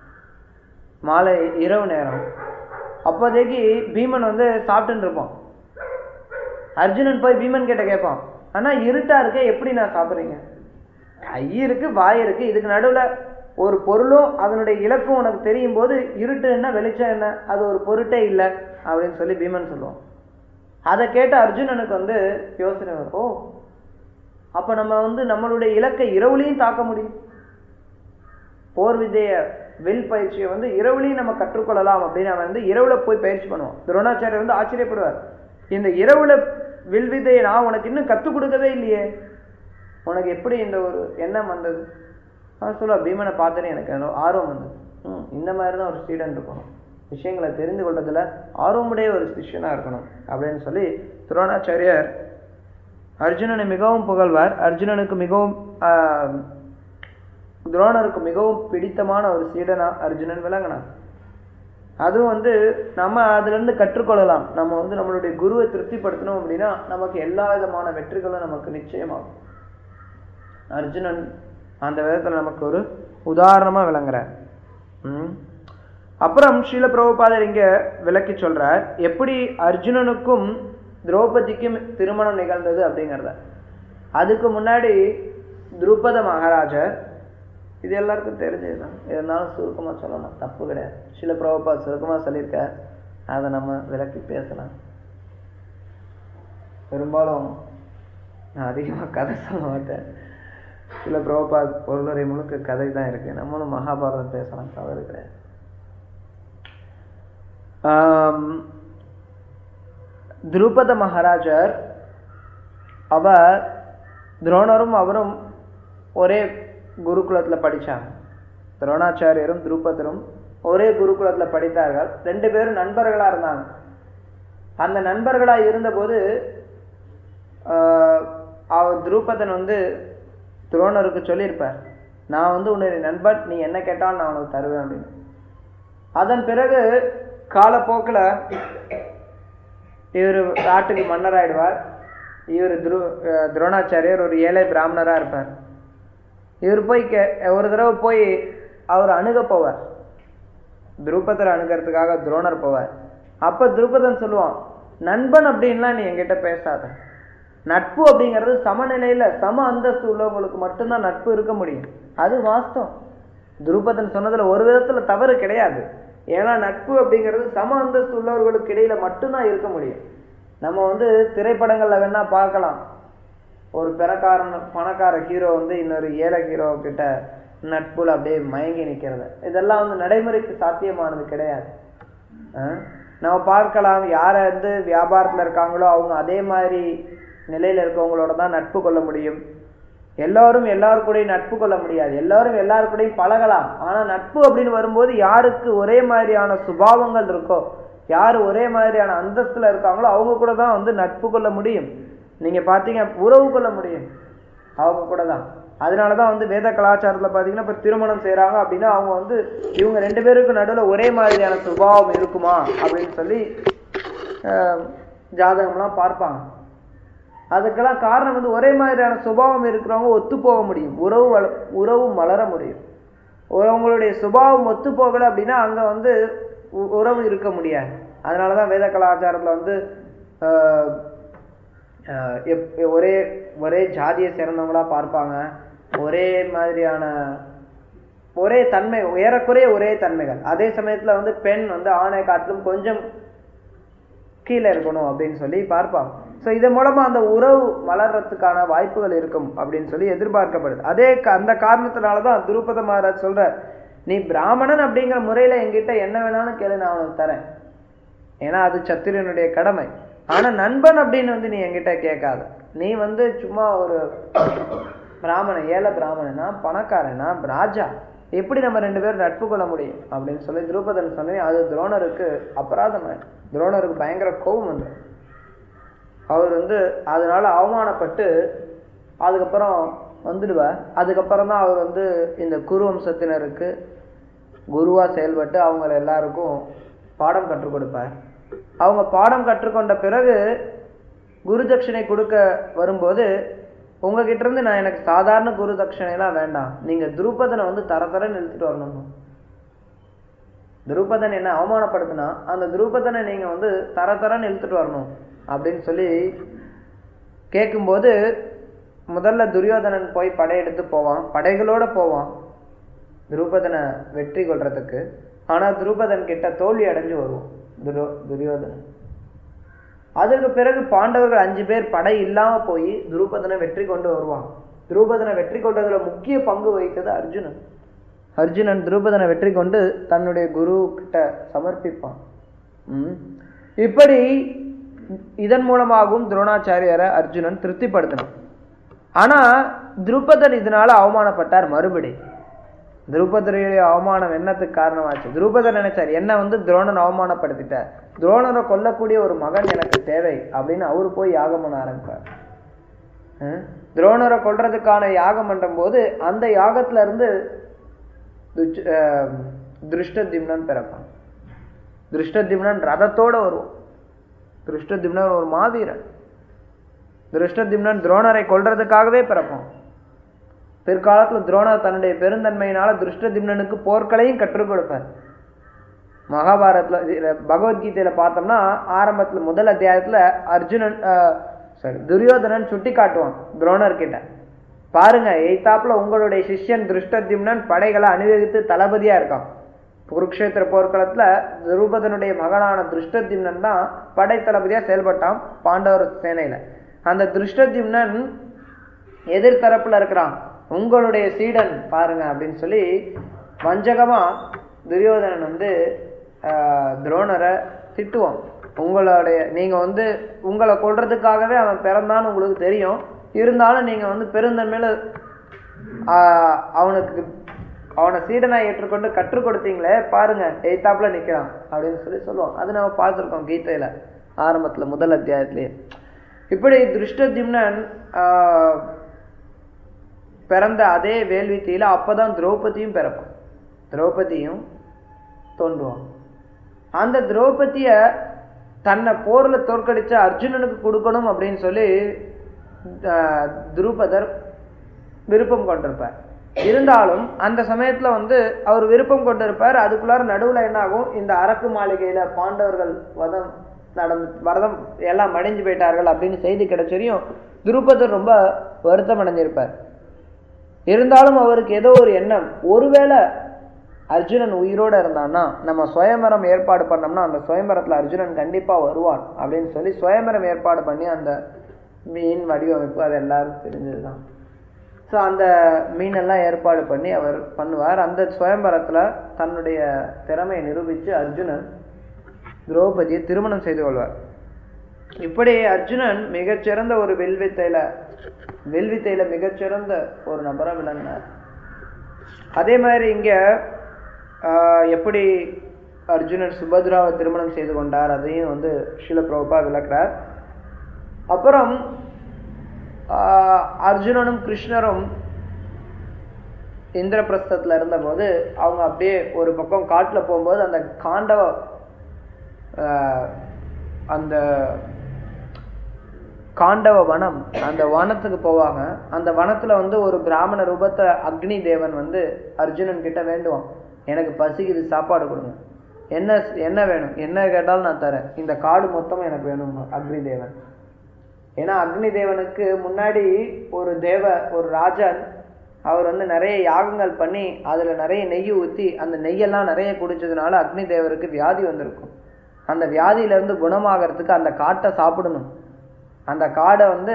மாலை இரவு நேரம் அப்போதைக்கு பீமன் வந்து சாப்பிட்டுன்னு இருப்பான் அர்ஜுனன் போய் பீமன் கிட்ட கேட்பான் ஆனா இருட்டா இருக்க எப்படி நான் சாப்பிட்றீங்க கை இருக்கு வாய் இருக்கு இதுக்கு நடுவுல ஒரு பொருளும் அதனுடைய இலக்கும் உனக்கு தெரியும் போது இருட்டு என்ன வெளிச்சம் என்ன அது ஒரு பொருட்டே இல்லை அப்படின்னு சொல்லி பீமன் சொல்லுவான் அதை கேட்ட அர்ஜுனனுக்கு வந்து யோசனை வரும் ஓ அப்ப நம்ம வந்து நம்மளுடைய இலக்கை இரவுலையும் தாக்க முடியும் போர் வித்தைய வில் பயிற்சியை வந்து இரவுலையும் நம்ம கற்றுக்கொள்ளலாம் அப்படின்னு அவன் வந்து இரவுல போய் பயிற்சி பண்ணுவான் துரோணாச்சாரியர் வந்து ஆச்சரியப்படுவார் இந்த இரவுல வில் வித்தையை நான் உனக்கு இன்னும் கற்றுக் கொடுக்கவே இல்லையே உனக்கு எப்படி இந்த ஒரு எண்ணம் வந்தது அவன் சொல்லுவா பீமனை பார்த்தனே எனக்கு அதுல ஆர்வம் வந்தது ம் இந்த மாதிரி தான் ஒரு ஸ்டூடெண்ட் இருக்கணும் விஷயங்களை தெரிந்து கொள்றதுல ஆர்வமுடைய ஒரு சிஷ்யனா இருக்கணும் அப்படின்னு சொல்லி துரோணாச்சாரியர் அர்ஜுனனை மிகவும் புகழ்வார் அர்ஜுனனுக்கு மிகவும் ஆஹ், துரோணருக்கு மிகவும் பிடித்தமான ஒரு சீடனா அர்ஜுனன் விளங்கினான் அதுவும் வந்து நம்ம அதுல இருந்து கற்றுக்கொள்ளலாம் நம்ம வந்து நம்மளுடைய குருவை திருப்திப்படுத்தணும் அப்படின்னா நமக்கு எல்லா விதமான வெற்றிகளும் நமக்கு நிச்சயமாகும் அர்ஜுனன் அந்த விதத்துல நமக்கு ஒரு உதாரணமா விளங்குறார் ம். அப்புறம் ஸ்ரீல பிரபுபாதர் இங்க விளக்கி சொல்றார் எப்படி அர்ஜுனனுக்கும் திரௌபதிக்கும் திருமணம் நிகழ்ந்தது அப்படிங்கிறத அதுக்கு முன்னாடி துருபத மகாராஜர் இது எல்லாருக்கும் தெரிஞ்சதுதான் இருந்தாலும் சுருக்கமா சொல்லலாம் தப்பு கிடையாது சில பிரபுபா சுருக்கமா சொல்லியிருக்க அதை நம்ம விளக்கி பேசலாம் பெரும்பாலும் நான் அதிகமா கதை சொல்ல மாட்டேன் சில பிரபுபாத் பொருளுரை முழுக்க கதை தான் இருக்கு நம்மளும் மகாபாரதம் பேசலாம் தவறு கிடையாது ஆம், துருபத மகாராஜர் அவர் துரோணரும் அவரும் ஒரே குருகுலத்துல படிச்சாங்க துரோணாச்சாரியரும் துருபதரும் ஒரே குருகுலத்துல படித்தார்கள் ரெண்டு பேரும் நண்பர்களா இருந்தாங்க அந்த நண்பர்களா இருந்தபோது ஆஹ், அவர் துருபதன் வந்து துரோணருக்கு சொல்லியிருப்பார் நான் வந்து உன்னுடைய நண்பன் நீ என்ன கேட்டாலும் நான் உனக்கு தருவேன் அப்படின்னு அதன் பிறகு காலப்போக்கில் இவர் நாட்டுக்கு மன்னர் ஆயிடுவார் இவர் துரு அஹ் துரோணாச்சாரியர் ஒரு ஏழை பிராமணரா இருப்பார் இவர் போய் கே ஒரு தடவை போய் அவர் அணுக போவார் துருபதரை அணுகிறதுக்காக துரோணர் போவார் அப்ப துருபதன் சொல்லுவான் நண்பன் அப்படின்லாம் நீ என்கிட்ட பேசாத நட்பு அப்படிங்கிறது சமநிலையில சம அந்தஸ்து உள்ளவங்களுக்கு மட்டும்தான் நட்பு இருக்க முடியும் அது வாஸ்தவம் துருபதன் சொன்னதுல ஒரு விதத்துல தவறு கிடையாது ஏன்னா நட்பு அப்படிங்கிறது சம அந்தஸ்து உள்ளவர்களுக்கு இடையில மட்டும்தான் இருக்க முடியும் நம்ம வந்து திரைப்படங்கள்ல வேணா பார்க்கலாம் ஒரு பிறக்காரன் பணக்கார ஹீரோ வந்து இன்னொரு ஏழை ஹீரோ கிட்ட நட்புல அப்படியே மயங்கி நிக்கிறது இதெல்லாம் வந்து நடைமுறைக்கு சாத்தியமானது கிடையாது அஹ் நம்ம பார்க்கலாம் யார வந்து வியாபாரத்துல இருக்காங்களோ அவங்க அதே மாதிரி நிலையில இருக்கவங்களோட தான் நட்பு கொள்ள முடியும் எல்லாரும் எல்லாரு கூடயும் நட்பு கொள்ள முடியாது எல்லாரும் எல்லாரு கூடயும் பழகலாம் ஆனா நட்பு அப்படின்னு வரும்போது யாருக்கு ஒரே மாதிரியான சுபாவங்கள் இருக்கோ யார் ஒரே மாதிரியான அந்தஸ்துல இருக்காங்களோ அவங்க கூட தான் வந்து நட்பு கொள்ள முடியும் நீங்க பாத்தீங்க உறவு கொள்ள முடியும் அவங்க கூட தான் அதனாலதான் வந்து வேத கலாச்சாரத்துல பாத்தீங்கன்னா இப்ப திருமணம் செய்றாங்க அப்படின்னா அவங்க வந்து இவங்க ரெண்டு பேருக்கு நடுவுல ஒரே மாதிரியான சுபாவம் இருக்குமா அப்படின்னு சொல்லி ஆஹ், ஜாதகம்லாம் பார்ப்பாங்க அதுக்கெல்லாம் காரணம் வந்து ஒரே மாதிரியான சுபாவம் இருக்கிறவங்க ஒத்து போக முடியும் உறவு வள- உறவு மலர முடியும் உங்களுடைய சுபாவம் ஒத்து போகலை அப்படின்னா அங்க வந்து உ- உறவு இருக்க முடியாது அதனாலதான் வேத கலாச்சாரத்துல வந்து ஆஹ், ஆஹ், எப்- ஒரே ஒரே ஜாதியை சேர்ந்தவங்களா பார்ப்பாங்க ஒரே மாதிரியான ஒரே தன்மை ஏறக்குறைய ஒரே தன்மைகள் அதே சமயத்துல வந்து பெண் வந்து ஆணை காட்டிலும் கொஞ்சம் கீழே இருக்கணும் அப்படின்னு சொல்லி பார்ப்பாங்க ஸோ இதன் மூலமா அந்த உறவு மலர்றதுக்கான வாய்ப்புகள் இருக்கும் அப்படின்னு சொல்லி எதிர்பார்க்கப்படுது அதே க- அந்த காரணத்தினாலதான் துருபத மகாராஜ் சொல்ற நீ பிராமணன் அப்படிங்கிற முறையில என்கிட்ட என்ன வேணாலும் கேளு நான் உனக்கு தரேன் ஏன்னா அது சத்திரியனுடைய கடமை ஆனா நண்பன் அப்படின்னு வந்து நீ என்கிட்ட கேட்காத நீ வந்து சும்மா ஒரு பிராமணன் ஏழை பிராமணன் நான் பணக்காரன் நான் ராஜா எப்படி நம்ம ரெண்டு பேரும் நட்பு கொள்ள முடியும் அப்படின்னு சொல்லி துருபதன் சொன்னேன் அது துரோணருக்கு அபராதம் துரோணருக்கு பயங்கர கோபம் வந்து அவர் வந்து அதனால அவமானப்பட்டு அதுக்கப்புறம் வந்துடுவார் அதுக்கப்புறம் தான் அவர் வந்து இந்த குரு வம்சத்தினருக்கு குருவா செயல்பட்டு அவங்க எல்லாருக்கும் பாடம் கற்றுக் கொடுப்பார் அவங்க பாடம் கற்றுக்கொண்ட பிறகு குரு தட்சிணை கொடுக்க வரும்போது உங்ககிட்ட இருந்து நான் எனக்கு சாதாரண குரு தட்சிணைலாம் வேண்டாம் நீங்க துருபதனை வந்து தர தரன்னு இழுத்துட்டு வரணும் துருபதன் என்ன அவமானப்படுத்தினா அந்த துருபதனை நீங்க வந்து தர தரன்னு இழுத்துட்டு வரணும் அப்படின்னு சொல்லி கேட்கும்போது முதல்ல துரியோதனன் போய் படையெடுத்து போவான் படைகளோட போவான் துருபதனை வெற்றி கொள்றதுக்கு ஆனா துருபதன் கிட்ட தோல்வி அடைஞ்சு வருவான் துரோ துரியோதனன் அதற்கு பிறகு பாண்டவர்கள் அஞ்சு பேர் படை இல்லாம போய் துருபதனை வெற்றி கொண்டு வருவான் துருபதனை வெற்றி கொண்டதுல முக்கிய பங்கு வகித்தது அர்ஜுனன் அர்ஜுனன் துருபதனை வெற்றி கொண்டு தன்னுடைய குரு கிட்ட சமர்ப்பிப்பான் ம். இப்படி இதன் மூலமாகவும் துரோணாச்சாரியரை அர்ஜுனன் திருப்திப்படுத்தினான் ஆனா துருபதன் இதனால அவமானப்பட்டார் மறுபடி துருபதருடைய அவமானம் என்னத்துக்கு காரணமாச்சு துருபதர் நினைச்சார் என்ன வந்து துரோணன் அவமானப்படுத்திட்டார் துரோணரை கொல்லக்கூடிய ஒரு மகன் எனக்கு தேவை அப்படின்னு அவரு போய் யாகம் பண்ண ஆரம்பிப்பார் ஹம்? துரோணரை கொல்றதுக்கான யாகம் பண்றும் போது அந்த யாகத்துல இருந்து துச்ச- ஆஹ் திருஷ்டத்யும்னன் பிறப்பான் திருஷ்டத்யும்னன் ரதத்தோட வருவான் திருஷ்டத்யும்னன் ஒரு மாவீரன் திருஷ்டத்யும்னன் துரோணரை கொல்றதுக்காகவே பிறப்பான் பிற்காலத்துல துரோணர் தன்னுடைய பெருந்தன்மையினால திருஷ்டத்யும்னனுக்கு போர்களையும் கற்றுக் கொடுப்பார் மகாபாரத்ல இதுல பகவத்கீதையில பார்த்தோம்னா ஆரம்பத்துல முதல் அத்தியாயத்துல அர்ஜுனன் சாரி துரியோதனன் சுட்டி காட்டுவான் துரோணர் கிட்ட பாருங்க எய்தாப்புல உங்களுடைய சிஷ்யன் திருஷ்டத்யும்னன் படைகளை அணிவகுத்து தளபதியா இருக்கான் குருக்ஷேத்திர போர்க்களத்துல துருபதனுடைய மகனான திருஷ்டத்யும்னன் தான் படை தளபதியா செயல்பட்டான் பாண்டவர் சேனையில அந்த திருஷ்டத்யும்னன் எதிர் தரப்புல இருக்கிறான் உங்களுடைய சீடன் பாருங்க அப்படின்னு சொல்லி வஞ்சகமா துரியோதனன் வந்து ஆஹ், துரோணரை திட்டுவான் உங்களுடைய நீங்க வந்து உங்களை கொல்றதுக்காகவே அவன் பிறந்தான்னு உங்களுக்கு தெரியும் இருந்தாலும் நீங்க வந்து பெருந்தன்மையில ஆஹ், அவனுக்கு அவனை சீடனா ஏற்றுக்கொண்டு கற்றுக் கொடுத்தீங்களே பாருங்க எய்தாப்புல நிக்கிறான் அப்படின்னு சொல்லி சொல்லுவான் அது நம்ம பார்த்திருக்கோம் கீதையில ஆரம்பத்துல முதல் அத்தியாயத்திலேயே இப்படி திருஷ்டத்யும்னன் ஆஹ், பிறந்த அதே வேள்வித்தியில அப்பதான் திரௌபதியும் பிறப்பான் திரௌபதியும் தோன்றுவான் அந்த திரௌபதிய தன்னை போர்ல தோற்கடிச்ச அர்ஜுனனுக்கு கொடுக்கணும் அப்படின்னு சொல்லி ஆஹ், துருபதர் விருப்பம் கொண்டிருப்பார் இருந்தாலும் அந்த சமயத்துல வந்து அவர் விருப்பம் கொண்டிருப்பார் அதுக்குள்ளார நடுவுல என்ன ஆகும் இந்த அரக்கு மாளிகையில பாண்டவர்கள் வதம் நடந்து வரதம் எல்லாம் மடிஞ்சு போயிட்டார்கள் அப்படின்னு செய்தி கிடைச்சரியும் துருபதர் ரொம்ப வருத்தம் அடைஞ்சிருப்பார் இருந்தாலும் அவருக்கு ஏதோ ஒரு எண்ணம் ஒருவேளை அர்ஜுனன் உயிரோட இருந்தான்னா நம்ம சுயமரம் ஏற்பாடு பண்ணோம்னா அந்த சுயமரத்துல அர்ஜுனன் கண்டிப்பா வருவான் அப்படின்னு சொல்லி சுயமரம் ஏற்பாடு பண்ணி அந்த மீன் வடிவமைப்பு அது எல்லாரும் தெரிஞ்சதுதான் ஸோ அந்த மீனெல்லாம் ஏற்பாடு பண்ணி அவர் பண்ணுவார் அந்த சுயம்பரத்துல தன்னுடைய திறமையை நிரூபித்து அர்ஜுனன் திரௌபதியை திருமணம் செய்து கொள்வார் இப்படி அர்ஜுனன் மிகச்சிறந்த ஒரு வில்வித்தையில வில்வித்தையில மிகச்சிறந்த ஒரு நபரா விளங்கினார் அதே மாதிரி இங்க ஆஹ், எப்படி அர்ஜுனன் சுபத்ராவை திருமணம் செய்து கொண்டார் அதையும் வந்து ஷில பிரபா விளக்குறார் அப்புறம் ஆஹ், அர்ஜுனனும் கிருஷ்ணரும் இந்திரபிரஸ்தத்துல இருந்தபோது அவங்க அப்படியே ஒரு பக்கம் காட்டுல போகும்போது அந்த காண்டவ ஆஹ், அந்த காண்டவ வனம் அந்த வனத்துக்கு போவாங்க அந்த வனத்துல வந்து ஒரு பிராமண ரூபத்தை அக்னி தேவன் வந்து அர்ஜுனன் கிட்ட வேண்டுவான் எனக்கு பசிக்குது சாப்பாடு கொடுங்க என்ன என்ன வேணும் என்ன கேட்டாலும் நான் தரேன் இந்த காடு மொத்தமும் எனக்கு வேணும் அக்னி தேவன் ஏன்னா அக்னி தேவனுக்கு முன்னாடி ஒரு தேவ ஒரு ராஜன் அவர் வந்து நிறைய யாகங்கள் பண்ணி அதுல நிறைய நெய் ஊத்தி அந்த நெய்யெல்லாம் நிறைய குடிச்சதுனால அக்னி தேவருக்கு வியாதி வந்திருக்கும் அந்த வியாதியில இருந்து குணமாகறதுக்கு அந்த காட்டை சாப்பிடணும் அந்த காடை வந்து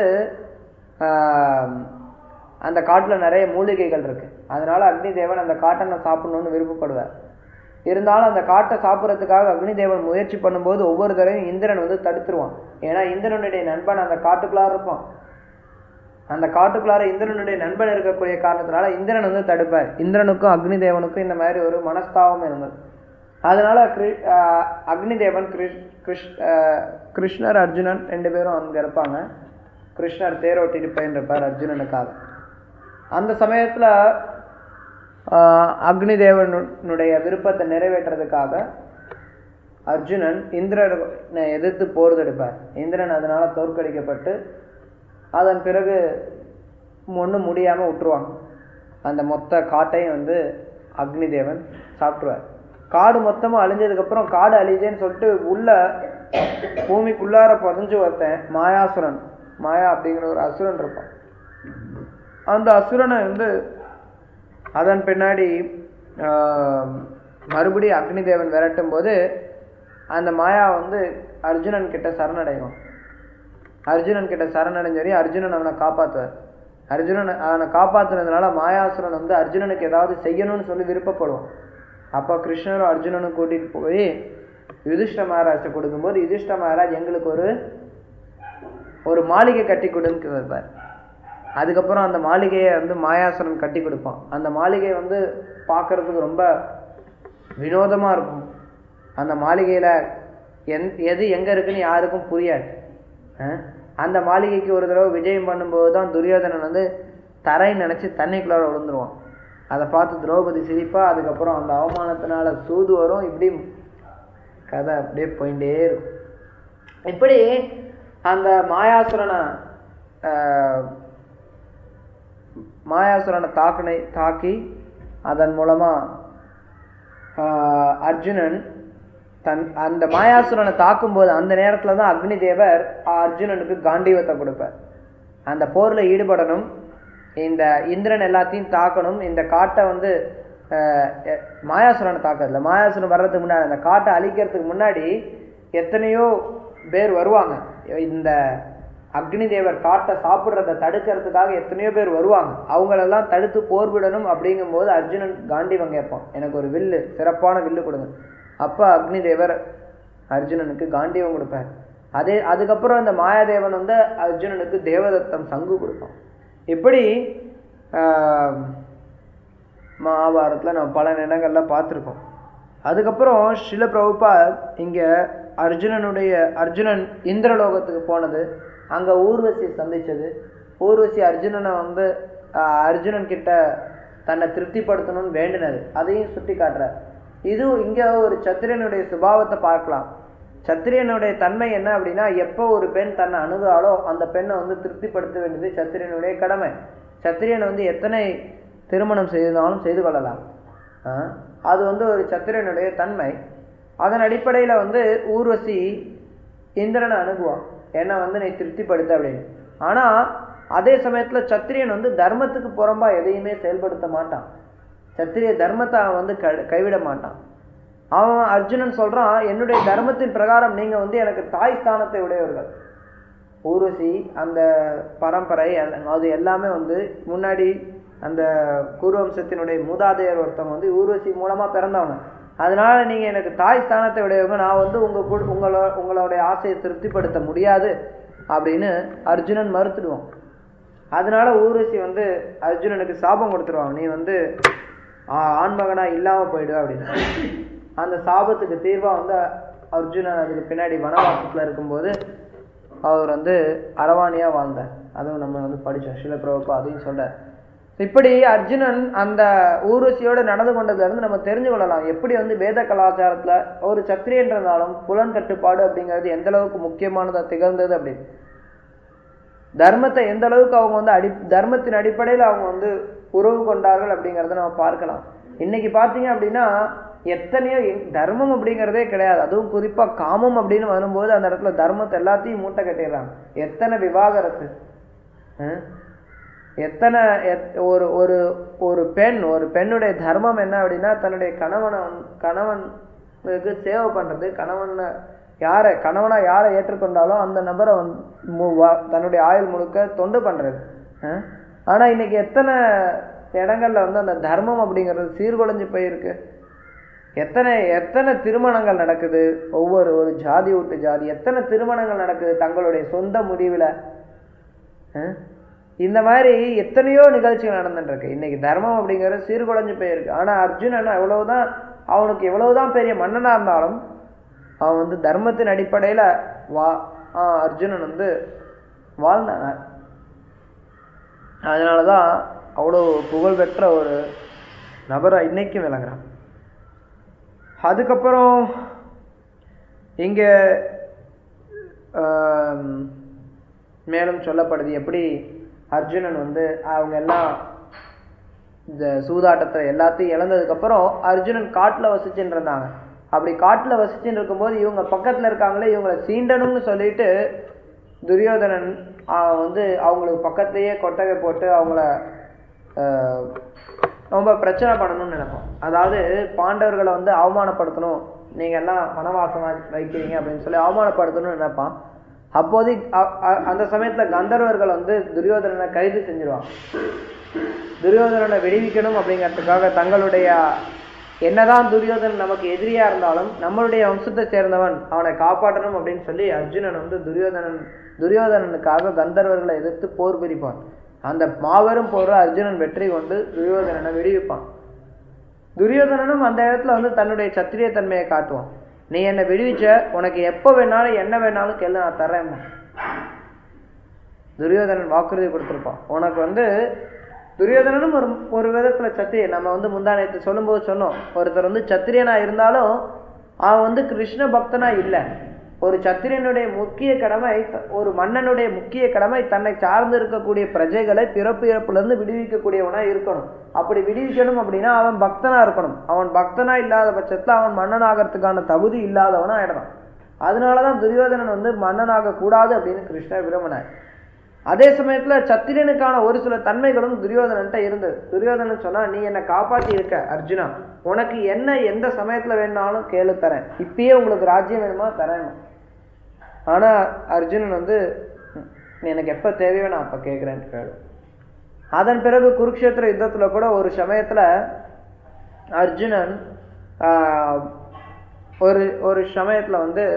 ஆஹ், அந்த காட்டுல நிறைய மூலிகைகள் இருக்கு அதனால அக்னி தேவன் அந்த காட்டை நான் சாப்பிடணும்னு விருப்பப்படுவார் இருந்தாலும் அந்த காட்டை சாப்பிட்றதுக்காக அக்னி தேவன் முயற்சி பண்ணும்போது ஒவ்வொரு தடவையும் இந்திரன் வந்து தடுத்துருவான் ஏன்னா இந்திரனுடைய நண்பன் அந்த காட்டுக்குள்ளார இருப்பான் அந்த காட்டுக்குள்ளார இந்திரனுடைய நண்பன் இருக்கக்கூடிய காரணத்தினால இந்திரன் வந்து தடுப்பார் இந்திரனுக்கும் அக்னி தேவனுக்கும் இந்த மாதிரி ஒரு மனஸ்தாபம் இருந்தது அதனால கிரு- ஆஹ் அக்னி தேவன் கிருஷ் கிருஷ் ஆஹ் கிருஷ்ணர் அர்ஜுனன் ரெண்டு பேரும் அங்க இருப்பாங்க கிருஷ்ணர் தேரோட்டிட்டு போயின்னு அர்ஜுனனுக்காக அந்த சமயத்துல ஆஹ் அக்னி தேவனுடைய விருப்பத்தை நிறைவேற்றுறதுக்காக அர்ஜுனன் இந்திரனை எதிர்த்து போர் தொடுப்பார் இந்திரன் அதனால தோற்கடிக்கப்பட்டு அதன் பிறகு ஒன்றும் முடியாம விட்டுருவாங்க அந்த மொத்த காட்டையும் வந்து அக்னி தேவன் சாப்பிட்ருவார் காடு மொத்தமா அழிஞ்சதுக்கு அப்புறம் காடு அழிஞ்சேன்னு சொல்லிட்டு உள்ள பூமிக்குள்ளார புதஞ்சு ஒருத்தன் மாயாசுரன் மாயா அப்படிங்கிற ஒரு அசுரன் இருப்பான் அந்த அசுரனை வந்து அதன் பின்னாடி ஆஹ், மறுபடியும் அக்னி தேவன் விரட்டும் போது அந்த மாயா வந்து அர்ஜுனன் கிட்ட சரணடைவான் அர்ஜுனன் கிட்ட சரணடைஞ்சரி அர்ஜுனன் அவனை காப்பாத்துவார் அர்ஜுனன் அவனை காப்பாத்துனதுனால மாயாசுரன் வந்து அர்ஜுனனுக்கு ஏதாவது செய்யணும்னு சொல்லி விருப்பப்படுவான் அப்போ கிருஷ்ணரும் அர்ஜுனனும் கூட்டிட்டு போய் யுதிஷ்ட மகாராஜை கொடுக்கும்போது யுதிஷ்ட மகாராஜ் எங்களுக்கு ஒரு ஒரு மாளிகை கட்டி கொடுன்னு கேட்பார் அதுக்கப்புறம் அந்த மாளிகையை வந்து மாயாசுரன் கட்டி கொடுப்பான் அந்த மாளிகை வந்து பார்க்கறதுக்கு ரொம்ப வினோதமா இருக்கும் அந்த மாளிகையில எந் எது எங்க இருக்குன்னு யாருக்கும் புரியாது அஹ்? அந்த மாளிகைக்கு ஒரு தடவை விஜயம் பண்ணும்போது தான் துரியோதனன் வந்து தரைன்னு நினைச்சு தண்ணிக்குள்ளார விழுந்துருவான் அதை பார்த்து திரௌபதி சிரிப்பா அதுக்கப்புறம் அந்த அவமானத்தினால சூது வரும் இப்படி கதை அப்படியே போயிட்டே இருக்கும் இப்படி அந்த மாயாசுரனை ஆஹ், மாயாசுரனை தாக்குனை தாக்கி அதன் மூலமா ஆஹ், அர்ஜுனன் தன் அந்த மாயாசுரனை தாக்கும்போது அந்த நேரத்துல தான் அக்னி தேவர் அர்ஜுனனுக்கு காண்டீவத்தை கொடுப்பார் அந்த போர்ல ஈடுபடணும் இந்த இந்திரன் எல்லாத்தையும் தாக்கணும் இந்த காட்டை வந்து ஆஹ், எ- மாயாசுரனை தாக்கறதுல மாயாசுரன் வர்றதுக்கு முன்னாடி அந்த காட்டை அழிக்கிறதுக்கு முன்னாடி எத்தனையோ பேர் வருவாங்க இந்த அக்னி தேவர் காட்டை சாப்பிடுறத தடுக்கிறதுக்காக எத்தனையோ பேர் வருவாங்க அவங்களெல்லாம் தடுத்து போர் விடணும் அப்படிங்கும்போது அர்ஜுனன் காண்டிவன் கேட்பான் எனக்கு ஒரு வில்லு சிறப்பான வில்லு கொடுங்க அப்ப அக்னி தேவர் அர்ஜுனனுக்கு காண்டிவம் கொடுப்பார் அதே அதுக்கப்புறம் இந்த மாயாதேவன் வந்து அர்ஜுனனுக்கு தேவதத்தம் சங்கு கொடுப்பான் இப்படி ஆஹ், மகாபாரதத்துல நம்ம பல இடங்கள்ல பார்த்துருக்கோம் அதுக்கப்புறம் சில பிரபுபா இங்க அர்ஜுனனுடைய அர்ஜுனன் இந்திரலோகத்துக்கு போனது அங்க ஊர்வசி சந்திச்சது ஊர்வசி அர்ஜுனனை வந்து ஆஹ், அர்ஜுனன் கிட்ட தன்னை திருப்திப்படுத்தணும்னு வேண்டினது அதையும் சுட்டி காட்டுறார் இது இங்க ஒரு சத்திரியனுடைய சுபாவத்தை பார்க்கலாம் சத்திரியனுடைய தன்மை என்ன அப்படின்னா எப்போ ஒரு பெண் தன்னை அணுகுறாளோ அந்த பெண்ணை வந்து திருப்திப்படுத்த வேண்டியது சத்திரியனுடைய கடமை சத்திரியன் வந்து எத்தனை திருமணம் செய்தாலும் செய்து கொள்ளலாம் ஆ, அது வந்து ஒரு சத்திரியனுடைய தன்மை அதன் அடிப்படையில வந்து ஊர்வசி இந்திரனை அணுகுவான் என்னை வந்து நீ திருப்திப்படுத்த அப்படின்னு ஆனா அதே சமயத்துல சத்திரியன் வந்து தர்மத்துக்கு புறம்பா எதையுமே செயல்படுத்த மாட்டான் சத்திரிய தர்மத்தை அவன் வந்து க கைவிட மாட்டான் அவன் அர்ஜுனன் சொல்றான் என்னுடைய தர்மத்தின் பிரகாரம் நீங்க வந்து எனக்கு தாய் ஸ்தானத்தை உடையவர்கள் ஊர்வசி அந்த பரம்பரை அது- அது எல்லாமே வந்து முன்னாடி அந்த குருவம்சத்தினுடைய மூதாதையர் ஒருத்தவங்க வந்து ஊர்வசி மூலமா பிறந்தவங்க அதனால நீங்க எனக்கு தாய் ஸ்தானத்தை உடையவங்க நான் வந்து உங்க கூட உங்களோ உங்களுடைய ஆசையை திருப்திப்படுத்த முடியாது அப்படின்னு அர்ஜுனன் மறுத்துடுவான் அதனால ஊர்வசி வந்து அர்ஜுனனுக்கு சாபம் கொடுத்துருவான் நீ வந்து ஆ- ஆண்மகனா இல்லாம போயிடுவ அப்படின்னு அந்த சாபத்துக்கு தீர்வா வந்து அர்ஜுனன் அதுக்கு பின்னாடி வனவாசத்துல இருக்கும்போது அவர் வந்து அரவாணியா வாழ்ந்தார் அதுவும் நம்ம வந்து படிச்சோம் சில பிரபுப்பா அதையும் சொல்றார் இப்படி அர்ஜுனன் அந்த ஊர்வசியோட நடந்து கொண்டதுல இருந்து நம்ம தெரிஞ்சு கொள்ளலாம் எப்படி வந்து வேத கலாச்சாரத்துல ஒரு சத்திரியன்றனாலும் புலன் கட்டுப்பாடு அப்படிங்கிறது எந்த அளவுக்கு முக்கியமானதா திகழ்ந்தது அப்படின்னு தர்மத்தை எந்த அளவுக்கு அவங்க வந்து அடி தர்மத்தின் அடிப்படையில் அவங்க வந்து உறவு கொண்டார்கள் அப்படிங்கிறத நம்ம பார்க்கலாம் இன்னைக்கு பார்த்தீங்க அப்படின்னா எத்தனையோ எ- தர்மம் அப்படிங்கிறதே கிடையாது அதுவும் குறிப்பா காமம் அப்படின்னு வரும்போது அந்த இடத்துல தர்மத்தை எல்லாத்தையும் மூட்டை கட்டிடுறாங்க எத்தனை விவாகரத்து ஹம்? எத்தனை எத்- ஒரு ஒரு ஒரு பெண் ஒரு பெண்ணுடைய தர்மம் என்ன அப்படின்னா தன்னுடைய கணவனை வந்து- கணவனுக்கு சேவை பண்றது கணவனை யாரை கணவனா யாரை ஏற்றுக்கொண்டாலும் அந்த நபரை வந்து மு- வா- தன்னுடைய ஆயுள் முழுக்க தொண்டு பண்றது அஹ்? ஆனா இன்னைக்கு எத்தனை இடங்கள்ல வந்து அந்த தர்மம் அப்படிங்கிறது சீர்குலைஞ்சு போயிருக்கு எத்தனை எத்தனை திருமணங்கள் நடக்குது ஒவ்வொரு ஒரு ஜாதி விட்டு ஜாதி எத்தனை திருமணங்கள் நடக்குது தங்களுடைய சொந்த முடிவுல அஹ்? இந்த மாதிரி எத்தனையோ நிகழ்ச்சிகள் நடந்துட்டு இருக்கு இன்னைக்கு தர்மம் அப்படிங்கிறது சீர்குலைஞ்சு போயிருக்கு ஆனா அர்ஜுனன் எவ்வளவுதான் அவனுக்கு எவ்வளவுதான் பெரிய மன்னனா இருந்தாலும் அவன் வந்து தர்மத்தின் அடிப்படையில வா ஆஹ் அர்ஜுனன் வந்து வாழ்ந்தாங்க அதனாலதான் அவ்வளோ புகழ்பெற்ற ஒரு நபரா இன்னைக்கும் விளங்குறான் அதுக்கப்புறம் இங்க ஆம், மேலும் சொல்லப்படுது எப்படி அர்ஜுனன் வந்து அவங்க எல்லாம் இந்த சூதாட்டத்துல எல்லாத்தையும் இழந்ததுக்கு அப்புறம் அர்ஜுனன் காட்டுல வசிச்சுட்டு இருந்தாங்க அப்படி காட்டுல வசிச்சுட்டு இருக்கும்போது இவங்க பக்கத்துல இருக்காங்களே இவங்களை சீண்டணும்னு சொல்லிட்டு துரியோதனன் ஆஹ், வந்து அவங்களுக்கு பக்கத்துலயே கொட்டகை போட்டு அவங்கள ஆஹ், ரொம்ப பிரச்சனை பண்ணணும்னு நினைப்போம் அதாவது பாண்டவர்களை வந்து அவமானப்படுத்தணும் நீங்க எல்லாம் வனவாசமா வைக்கிறீங்க அப்படின்னு சொல்லி அவமானப்படுத்தணும்னு நினைப்பான் அப்போது அ- அ- அந்த சமயத்துல கந்தர்வர்கள் வந்து துரியோதனனை கைது செஞ்சிருவாங்க துரியோதனனை விடுவிக்கணும் அப்படிங்கிறதுக்காக தங்களுடைய என்னதான் துரியோதனன் நமக்கு எதிரியா இருந்தாலும் நம்மளுடைய வம்சத்தை சேர்ந்தவன் அவனை காப்பாற்றணும் அப்படின்னு சொல்லி அர்ஜுனன் வந்து துரியோதனன் துரியோதனனுக்காக கந்தர்வர்களை எதிர்த்து போர் புரிப்பான் அந்த மாபெரும் போர்ல அர்ஜுனன் வெற்றி கொண்டு துரியோதனனை விடுவிப்பான் துரியோதனனும் அந்த இடத்துல வந்து தன்னுடைய சத்திரிய தன்மையை காட்டுவான் நீ என்னை விடுவிச்ச உனக்கு எப்போ வேணாலும் என்ன வேணாலும் கேளு நான் தர்றேன்மா துரியோதனன் வாக்குறுதி கொடுத்திருப்பான் உனக்கு வந்து துரியோதனனும் ஒரு ஒரு விதத்துல சத்திரியன் நம்ம வந்து முந்தானயத்தை சொல்லும்போது சொன்னோம் ஒருத்தர் வந்து சத்திரியனா இருந்தாலும் அவன் வந்து கிருஷ்ண பக்தனா இல்லை ஒரு சத்திரியனுடைய முக்கிய கடமை த- ஒரு மன்னனுடைய முக்கிய கடமை தன்னை சார்ந்து இருக்கக்கூடிய பிரஜைகளை பிறப்பு இறப்புல இருந்து விடுவிக்கக்கூடியவனா இருக்கணும் அப்படி விடுவிக்கணும் அப்படின்னா அவன் பக்தனா இருக்கணும் அவன் பக்தனா இல்லாத பட்சத்துல அவன் மன்னனாகிறதுக்கான தகுதி இல்லாதவனா ஆயிடுறான் அதனாலதான் துரியோதனன் வந்து மன்னனாக கூடாது அப்படின்னு கிருஷ்ணர் விரும்பினார் அதே சமயத்துல சத்திரியனுக்கான ஒரு சில தன்மைகளும் துரியோதனன்ட்ட இருந்தது துரியோதனன் சொன்னா நீ என்னை காப்பாத்தி இருக்க அர்ஜுனா உனக்கு என்ன எந்த சமயத்துல வேணாலும் கேளு தரேன் இப்பயே உங்களுக்கு ராஜ்யம் வேணுமா தரேன் ஆனா அர்ஜுனன் வந்து நீ எனக்கு எப்ப தேவையோ நான் அப்ப கேட்கிறேன்னு கேளும் அதன் பிறகு குருக்ஷேத்திர யுத்தத்துல கூட ஒரு சமயத்துல அர்ஜுனன் ஆஹ், ஒரு ஒரு சமயத்துல வந்து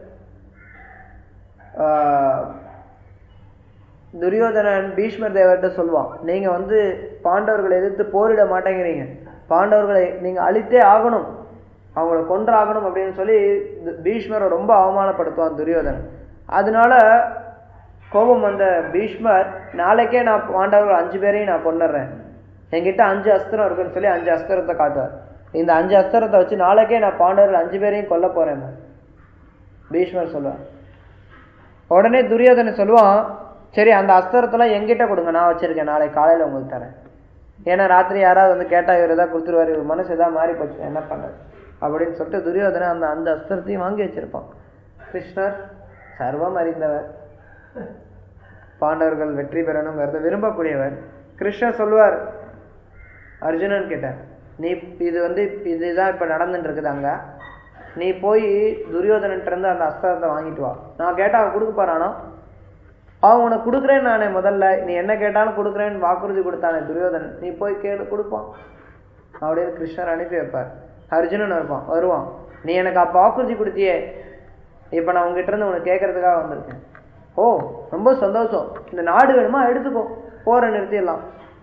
ஆஹ், துரியோதனன் பீஷ்மர் தேவர்கிட்ட சொல்லுவான் நீங்க வந்து பாண்டவர்களை எதிர்த்து போரிட மாட்டேங்கிறீங்க பாண்டவர்களை நீங்க அழித்தே ஆகணும் அவங்கள கொன்றாகணும் அப்படின்னு சொல்லி து- பீஷ்மரை ரொம்ப அவமானப்படுத்துவான் துரியோதனன் அதனால கோபம் வந்த பீஷ்மர் நாளைக்கே நான் பாண்டவர்கள் அஞ்சு பேரையும் நான் கொண்டுறேன் என்கிட்ட அஞ்சு அஸ்திரம் இருக்குன்னு சொல்லி அஞ்சு அஸ்திரத்தை காட்டுவார் இந்த அஞ்சு அஸ்திரத்தை வச்சு நாளைக்கே நான் பாண்டவர்கள் அஞ்சு பேரையும் கொல்ல போறேன் பீஷ்மர் சொல்லுவார் உடனே துரியோதனன் சொல்லுவான் சரி அந்த அஸ்திரத்தெல்லாம் என்கிட்ட கொடுங்க நான் வச்சிருக்கேன் நாளை காலையில உங்களுக்கு தரேன் ஏன்னா ராத்திரி யாராவது வந்து கேட்டா இவர் ஏதாவது கொடுத்துருவாரு இவர் மனசு ஏதாவது மாறி போச்சு என்ன பண்றது அப்படின்னு சொல்லிட்டு துரியோதனன் அந்த அந்த அஸ்திரத்தையும் வாங்கி வச்சிருப்பான் கிருஷ்ணர் சர்வம் அறிந்தவர் பாண்டவர்கள் வெற்றி பெறணுங்கிறத விரும்பக்கூடியவர் கிருஷ்ணர் சொல்லுவார் அர்ஜுனன் கிட்ட நீ இது வந்து இதுதான் இப்ப நடந்துட்டு இருக்குது அங்க நீ போய் துரியோதனன்ட்ட இருந்து அந்த அஸ்திரத்தை வாங்கிட்டு வா நான் கேட்டா அவன் கொடுக்க போறானோ அவன் உனக்கு கொடுக்குறேன்னு நானே முதல்ல நீ என்ன கேட்டாலும் கொடுக்குறேன்னு வாக்குறுதி கொடுத்தானே துரியோதனன் நீ போய் கேளு கொடுப்பான் அப்படின்னு கிருஷ்ணர் அனுப்பி வைப்பார் அர்ஜுனன் இருப்பான் வருவான் நீ எனக்கு அப்ப வாக்குறுதி கொடுத்தியே இப்ப நான் உங்ககிட்ட இருந்து உனக்கு கேட்கறதுக்காக வந்திருக்கேன் ஓ ரொம்ப சந்தோஷம் இந்த நாடு வேணுமா எடுத்துக்கோ போற நிறுத்திடலாம்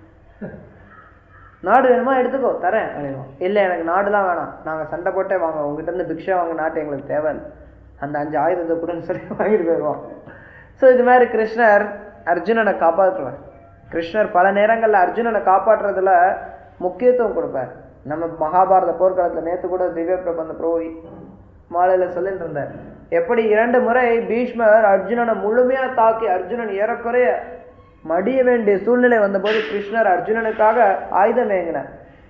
நாடு வேணுமா எடுத்துக்கோ தரேன் அப்படின்னுவான் இல்லை எனக்கு நாடுலாம் வேணாம் நாங்க சண்டை போட்டே வாங்க உங்ககிட்ட இருந்து பிக்ஷை வாங்க நாட்டு எங்களுக்கு தேவை அந்த அஞ்சு ஆயுதத்தை கூடன்னு சொல்லி வாங்கிட்டு போயிடுவான் ஸோ இது மாதிரி கிருஷ்ணர் அர்ஜுனனை காப்பாற்றுவார் கிருஷ்ணர் பல நேரங்கள்ல அர்ஜுனனை காப்பாற்றுறதுல முக்கியத்துவம் கொடுப்பார் நம்ம மகாபாரத போர்க்களத்துல நேத்து கூட திவ்ய பிரபந்த பிரபு மாலையில சொல்லிட்டு இருந்தார் எப்படி இரண்டு முறை பீஷ்மர் அர்ஜுனனை முழுமையா தாக்கி அர்ஜுனன் ஏறக்குறைய மடிய வேண்டிய சூழ்நிலை வந்தபோது கிருஷ்ணர் அர்ஜுனனுக்காக ஆயுதம் ஏங்கினார்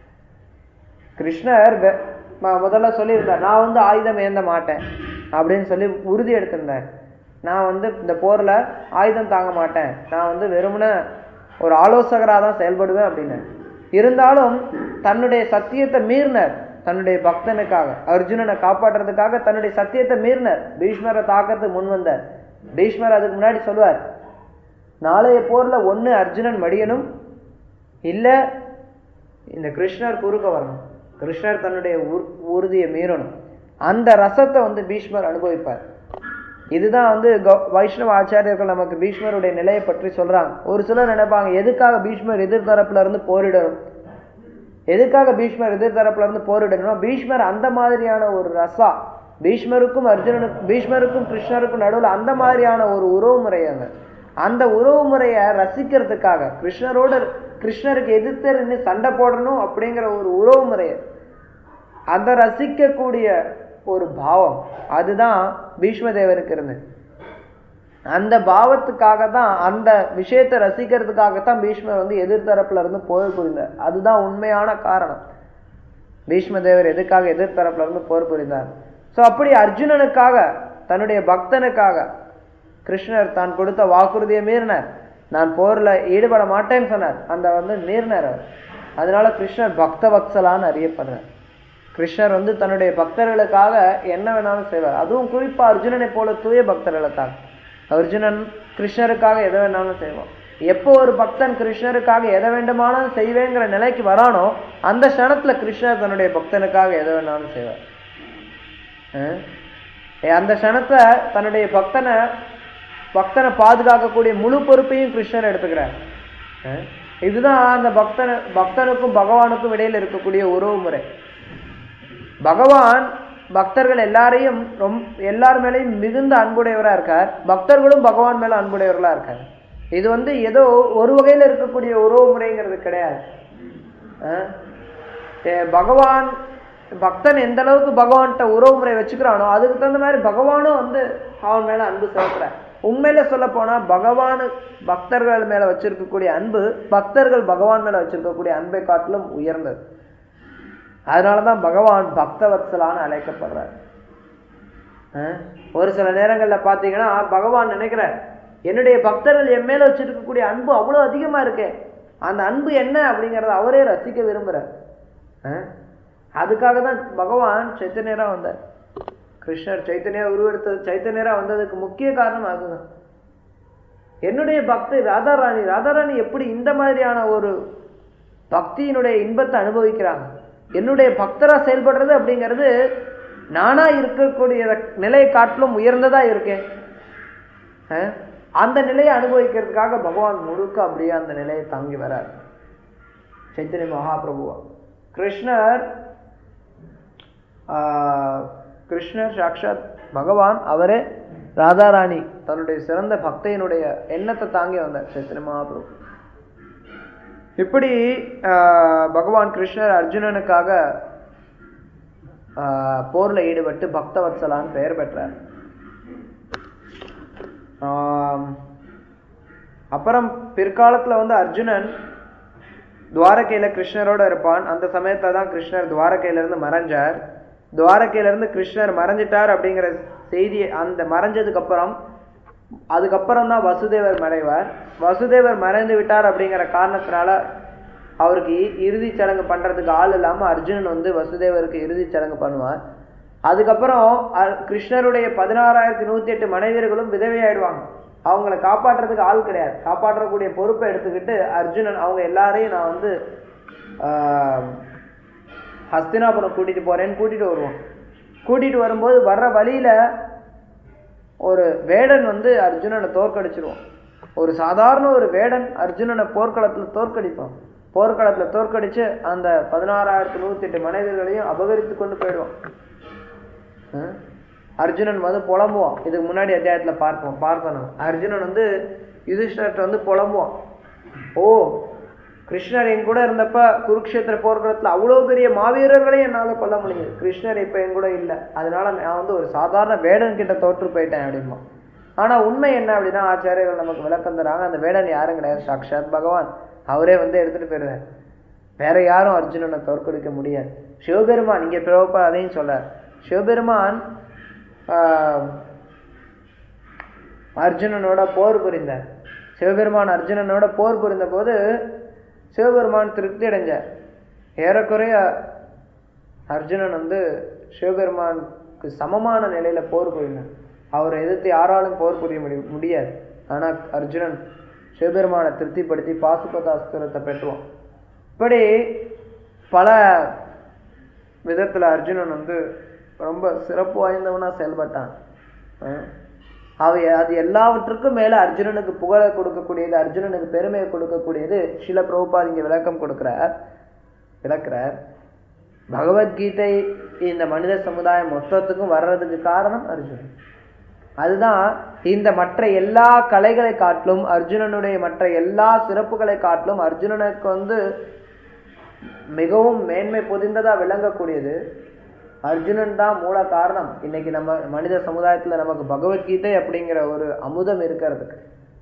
கிருஷ்ணர் வெ- ம- முதல்ல சொல்லியிருந்தார் நான் வந்து ஆயுதம் ஏந்த மாட்டேன் அப்படின்னு சொல்லி உறுதி எடுத்திருந்தார் நான் வந்து இந்த போர்ல ஆயுதம் தாங்க மாட்டேன் நான் வந்து வெறுமனே ஒரு ஆலோசகராக தான் செயல்படுவேன் அப்படின்னு இருந்தாலும் தன்னுடைய சத்தியத்தை மீறினார் தன்னுடைய பக்தனுக்காக அர்ஜுனனை காப்பாற்றுறதுக்காக தன்னுடைய சத்தியத்தை மீறினார் பீஷ்மரை தாக்கறதுக்கு முன் வந்தார் பீஷ்மர் அதுக்கு முன்னாடி சொல்லுவார் நாளைய போர்ல ஒண்ணு அர்ஜுனன் மடியணும் இல்ல இந்த கிருஷ்ணர் குறுக்க வரணும் கிருஷ்ணர் தன்னுடைய உர்- உறுதியை மீறணும் அந்த ரசத்தை வந்து பீஷ்மர் அனுபவிப்பார் இதுதான் வந்து கௌ- வைஷ்ணவ ஆச்சாரியர்கள் நமக்கு பீஷ்மருடைய நிலையை பற்றி சொல்றாங்க ஒரு சிலர் நினைப்பாங்க எதுக்காக பீஷ்மர் எதிர்த்தரப்புல இருந்து போரிடணும் எதுக்காக பீஷ்மர் எதிர்த்தரப்புல இருந்து போரிடணும் பீஷ்மர் அந்த மாதிரியான ஒரு ரசா பீஷ்மருக்கும் அர்ஜுனனுக்கும் பீஷ்மருக்கும் கிருஷ்ணருக்கும் நடுவுல அந்த மாதிரியான ஒரு உறவு முறை அங்க அந்த உறவு முறையை ரசிக்கிறதுக்காக கிருஷ்ணரோட கிருஷ்ணருக்கு எதிர்த்து நின்னு சண்டை போடணும் அப்படிங்கிற ஒரு உறவு முறையை அந்த ரசிக்கக்கூடிய ஒரு பாவம் அதுதான் பீஷ்மதேவருக்கு இருந்தது அந்த பாவத்துக்காக தான் அந்த விஷயத்தை ரசிக்கிறதுக்காகத்தான் பீஷ்மர் வந்து எதிர்த்தரப்புல இருந்து போர் புரிந்தார் அதுதான் உண்மையான காரணம் பீஷ்மதேவர் எதுக்காக எதிர்த்தரப்புல இருந்து போர் புரிந்தார் சோ அப்படி அர்ஜுனனுக்காக தன்னுடைய பக்தனுக்காக கிருஷ்ணர் தான் கொடுத்த வாக்குறுதியை மீறினார் நான் போர்ல ஈடுபட மாட்டேன்னு சொன்னார் அந்த வந்து மீறினார் அவர் அதனால கிருஷ்ணர் பக்த வத்சலான்னு அறியப்படுறார் கிருஷ்ணர் வந்து தன்னுடைய பக்தர்களுக்காக என்ன வேணாலும் செய்வார் அதுவும் குறிப்பா அர்ஜுனனை போல தூய பக்தர்களுக்காக அர்ஜுனன் கிருஷ்ணருக்காக எதை வேணாலும் செய்வான் எப்போ ஒரு பக்தன் கிருஷ்ணருக்காக எதை வேண்டுமானாலும் செய்வேங்கிற நிலைக்கு வரானோ அந்த க்ஷணத்துல கிருஷ்ணர் தன்னுடைய பக்தனுக்காக எதை வேணாலும் செய்வார் அஹ் அந்த க்ஷணத்துல தன்னுடைய பக்தனை பக்தனை பாதுகாக்கக்கூடிய முழு பொறுப்பையும் கிருஷ்ணர் எடுத்துக்கிறார் அஹ் இதுதான் அந்த பக்தன பக்தனுக்கும் பகவானுக்கும் இடையில இருக்கக்கூடிய உறவு முறை பகவான் பக்தர்கள் எல்லாரையும் ரொம் எல்லார் மேலேயும் மிகுந்த அன்புடையவரா இருக்கார் பக்தர்களும் பகவான் மேல அன்புடையவர்களா இருக்கார் இது வந்து ஏதோ ஒரு வகையில இருக்கக்கூடிய உறவு முறைங்கிறது கிடையாது அஹ் ஏ, பகவான் பக்தன் எந்த அளவுக்கு பகவான்கிட்ட உறவு முறை வச்சுக்கிறானோ அதுக்கு தகுந்த மாதிரி பகவானும் வந்து அவன் மேல அன்பு செலுத்துறார் உண்மையில சொல்ல போனா பகவானு பக்தர்கள் மேல வச்சிருக்கக்கூடிய அன்பு பக்தர்கள் பகவான் மேல வச்சிருக்கக்கூடிய அன்பை காட்டிலும் உயர்ந்தது அதனாலதான் பகவான் பக்தவத்சலான்னு அழைக்கப்படுறார் அஹ் ஒரு சில நேரங்கள்ல பாத்தீங்கன்னா பகவான் நினைக்கிறார் என்னுடைய பக்தர்கள் என் மேல வச்சிருக்கக்கூடிய அன்பு அவ்வளவு அதிகமா இருக்கே அந்த அன்பு என்ன அப்படிங்கறத அவரே ரசிக்க விரும்புறார் அஹ் அதுக்காக தான் பகவான் சைத்தன்யரா வந்தார் கிருஷ்ணர் சைத்தன்யா உருவெடுத்தது சைத்தன்யரா வந்ததுக்கு முக்கிய காரணம் அதுதான் என்னுடைய பக்தி ராதாராணி ராதாராணி எப்படி இந்த மாதிரியான ஒரு பக்தியினுடைய இன்பத்தை அனுபவிக்கிறாங்க என்னுடைய பக்தரா செயல்படுறது அப்படிங்கிறது நானா இருக்கக்கூடிய நிலையை காட்டிலும் உயர்ந்ததா இருக்கேன் அஹ், அந்த நிலையை அனுபவிக்கிறதுக்காக பகவான் முழுக்க அப்படியே அந்த நிலையை தாங்கி வரார் சைத்தன்ய மகாபிரபுவா கிருஷ்ணர் ஆஹ், கிருஷ்ணர் சாக்ஷாத் பகவான் அவரே ராதாராணி தன்னுடைய சிறந்த பக்தையினுடைய எண்ணத்தை தாங்கி வந்தார் சைத்தன்ய மகாபிரபு இப்படி ஆஹ், பகவான் கிருஷ்ணர் அர்ஜுனனுக்காக ஆஹ், போர்ல ஈடுபட்டு பக்தவத்சலான்னு பெயர் பெற்றார் ஆம், அப்புறம் பிற்காலத்துல வந்து அர்ஜுனன் துவாரகையில கிருஷ்ணரோட இருப்பான் அந்த சமயத்துல தான் கிருஷ்ணர் துவாரகையில இருந்து மறைஞ்சார் துவாரகையில இருந்து கிருஷ்ணர் மறைஞ்சிட்டார் அப்படிங்கிற செய்தி அந்த மறைஞ்சதுக்கு அப்புறம் அதுக்கப்புறம் தான் வசுதேவர் மறைவார் வசுதேவர் மறைந்து விட்டார் அப்படிங்கிற காரணத்தினால அவருக்கு இ- இறுதிச் சடங்கு பண்றதுக்கு ஆள் இல்லாம அர்ஜுனன் வந்து வசுதேவருக்கு இறுதிச் சடங்கு பண்ணுவார் அதுக்கப்புறம் அ- கிருஷ்ணருடைய பதினாறாயிரத்தி நூத்தி எட்டு மனைவியர்களும் விதவையாயிடுவாங்க அவங்கள காப்பாற்றுறதுக்கு ஆள் கிடையாது காப்பாற்றக்கூடிய பொறுப்பை எடுத்துக்கிட்டு அர்ஜுனன் அவங்க எல்லாரையும் நான் வந்து ஆஹ், ஹஸ்தினாபுரம் கூட்டிட்டு போறேன்னு கூட்டிட்டு வருவான் கூட்டிட்டு வரும்போது வர்ற வழியில ஒரு வேடன் வந்து அர்ஜுனனை தோற்கடிச்சிருவான் ஒரு சாதாரண ஒரு வேடன் அர்ஜுனனை போர்க்களத்துல தோற்கடிப்பான் போர்க்களத்துல தோற்கடிச்சு அந்த பதினாறாயிரத்தி நூத்தி எட்டு மனைவிகளையும் அபகரித்து கொண்டு போயிடுவான் ஹம்? அர்ஜுனன் வந்து புலம்புவான் இதுக்கு முன்னாடி அத்தியாயத்துல பார்ப்போம் பார்த்தோம் நம்ம. அர்ஜுனன் வந்து யுதிஷ்டர்கிட்ட வந்து புலம்புவான் ஓ கிருஷ்ணர் என் கூட இருந்தப்ப குருக்ஷேத்திர போர்க்களத்துல அவ்வளவு பெரிய மாவீரர்களையும் என்னால கொல்ல முடியுது கிருஷ்ணர் இப்ப என் கூட இல்ல அதனால நான் வந்து ஒரு சாதாரண வேடன் கிட்ட தோற்று போயிட்டேன் அப்படிமா ஆனா உண்மை என்ன அப்படின்னா ஆச்சாரியர்கள் நமக்கு விளக்கம் தராங்க அந்த வேடன் யாரும் கிடையாது சாக்ஷாத் பகவான் அவரே வந்து எடுத்துட்டு போயிடுவார் வேற யாரும் அர்ஜுனனை தோற்கடிக்க முடியாது சிவபெருமான் இங்க பிரபா அதையும் சொல்றார் சிவபெருமான் ஆஹ், அர்ஜுனனோட போர் புரிந்தார் சிவபெருமான் அர்ஜுனனோட போர் புரிந்த போது சிவபெருமான் திருப்தி அடைஞ்சார் ஏறக்குறைய அர்ஜுனன் வந்து சிவபெருமானுக்கு சமமான நிலையில போர் புரிந்தார் அவரை எதிர்த்து யாராலும் போர் புரிய முடி- முடியாது ஆனா அர்ஜுனன் சிவபெருமானை திருப்திப்படுத்தி பாசுபதாஸ்திரத்தை பெற்றுவான் இப்படி பல விதத்துல அர்ஜுனன் வந்து ரொம்ப சிறப்பு வாய்ந்தவனா செயல்பட்டான் அஹ் அவை அது எல்லாவற்றுக்கும் மேல அர்ஜுனனுக்கு புகழை கொடுக்கக்கூடியது அர்ஜுனனுக்கு பெருமையை கொடுக்கக்கூடியது சில பிரபுபாத் இங்க விளக்கம் கொடுக்கிறார் விளக்குறார் பகவத்கீதை இந்த மனித சமுதாயம் மொத்தத்துக்கும் வர்றதுக்கு காரணம் அர்ஜுனன் அதுதான் இந்த மற்ற எல்லா கலைகளை காட்டிலும் அர்ஜுனனுடைய மற்ற எல்லா சிறப்புகளை காட்டிலும் அர்ஜுனனுக்கு வந்து மிகவும் மேன்மை பொதிந்ததா விளங்கக்கூடியது அர்ஜுனன் தான் மூல காரணம் இன்னைக்கு நம்ம மனித சமுதாயத்துல நமக்கு பகவத்கீதை அப்படிங்கிற ஒரு அமுதம் இருக்கிறதுக்கு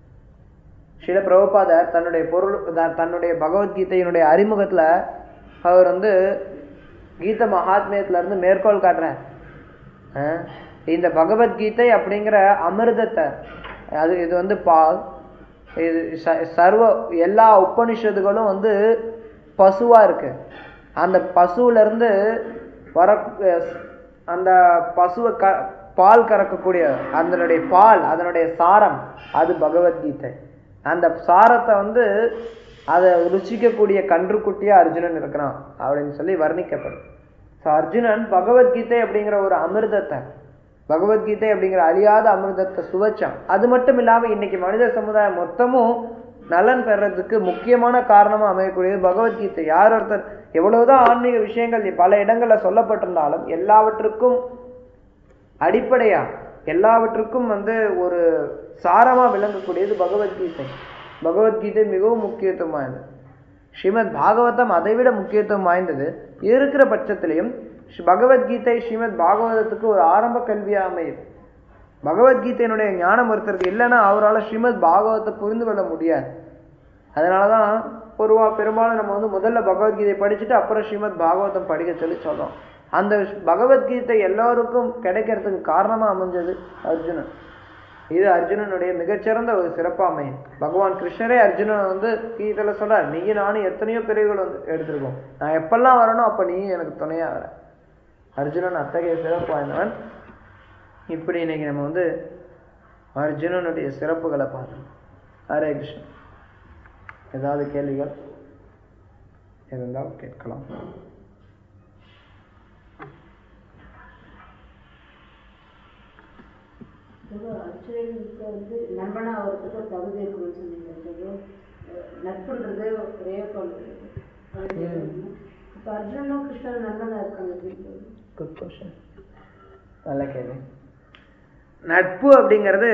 சில பிரபுபாதர் தன்னுடைய பொருள் த- தன்னுடைய பகவத்கீதையினுடைய அறிமுகத்துல அவர் வந்து கீத மகாத்மியத்துல இருந்து மேற்கோள் காட்டுறார் அஹ் இந்த பகவத்கீதை அப்படிங்கிற அமிர்தத்தை அது இது வந்து பால் இது ச- சர்வ எல்லா உபனிஷத்துகளும் வந்து பசுவா இருக்கு அந்த பசுவுல இருந்து வர அந்த பசுவை க பால் கறக்கக்கூடிய அதனுடைய பால் அதனுடைய சாரம் அது பகவத்கீதை அந்த சாரத்தை வந்து அதை ருசிக்கக்கூடிய கன்றுக்குட்டியா அர்ஜுனன் இருக்கிறான் அப்படின்னு சொல்லி வர்ணிக்கப்படும் ஸோ அர்ஜுனன் பகவத்கீதை அப்படிங்கிற ஒரு அமிர்தத்தை பகவத்கீதை அப்படிங்கிற அழியாத அமிர்தத்தை சுவைச்சான் அது மட்டும் இல்லாம இன்னைக்கு மனித சமுதாயம் மொத்தமும் நலன் பெறதுக்கு முக்கியமான காரணமா அமையக்கூடியது பகவத்கீதை யார் ஒருத்தர் எவ்வளவுதான் ஆன்மீக விஷயங்கள் பல இடங்கள்ல சொல்லப்பட்டிருந்தாலும் எல்லாவற்றுக்கும் அடிப்படையா எல்லாவற்றுக்கும் வந்து ஒரு சாரமா விளங்கக்கூடியது பகவத்கீதை பகவத்கீதை மிகவும் முக்கியத்துவம் வாய்ந்தது ஸ்ரீமத் பாகவதம் அதைவிட முக்கியத்துவம் வாய்ந்தது இருக்கிற பட்சத்திலையும் ஸ்ரீ- பகவத்கீதை ஸ்ரீமத் பாகவதத்துக்கு ஒரு ஆரம்ப கல்வியா அமையுது பகவத்கீதையினுடைய ஞானம் ஒருத்தருக்கு இல்லைன்னா அவரால் ஸ்ரீமத் பாகவத்தை புரிந்து கொள்ள முடியாது அதனாலதான் பொதுவா பெரும்பாலும் நம்ம வந்து முதல்ல பகவத்கீதை படிச்சுட்டு அப்புறம் ஸ்ரீமத் பாகவதம் படிக்க சொல்லி சொல்றோம் அந்த பகவத்கீதை எல்லோருக்கும் கிடைக்கிறதுக்கு காரணமா அமைஞ்சது அர்ஜுனன் இது அர்ஜுனனுடைய மிகச்சிறந்த ஒரு சிறப்பாமையம் பகவான் கிருஷ்ணரே அர்ஜுனன் வந்து கீதையில சொல்றார் நீயும் நானும் எத்தனையோ பிரிவுகள் வந்து எடுத்திருக்கோம் நான் எப்பெல்லாம் வரணும் அப்ப நீ எனக்கு துணையா வர அர்ஜுனன் அத்தகைய சிறப்பு வாய்ந்தவன் இப்படி இன்னைக்கு நம்ம வந்து அர்ஜுனனுடைய சிறப்புகளை பார்த்தோம் ஹரே கிருஷ்ணா ஏதாவது கேள்விகள் இருந்தால் கேட்கலாம் அர்ச்சனைக்கு வந்து நண்பனா அவருக்கு ஒரு தகுதி இருக்குன்னு சொன்னீங்க அது, அஹ், நட்புன்றது ஒரே பண்ணுறது இப்போ அர்ஜுனனும் கிருஷ்ணனும் நண்பனா இருக்காங்க எப்படி? குட் கொஷின் நல்ல கேள்வி நட்பு அப்படிங்கிறது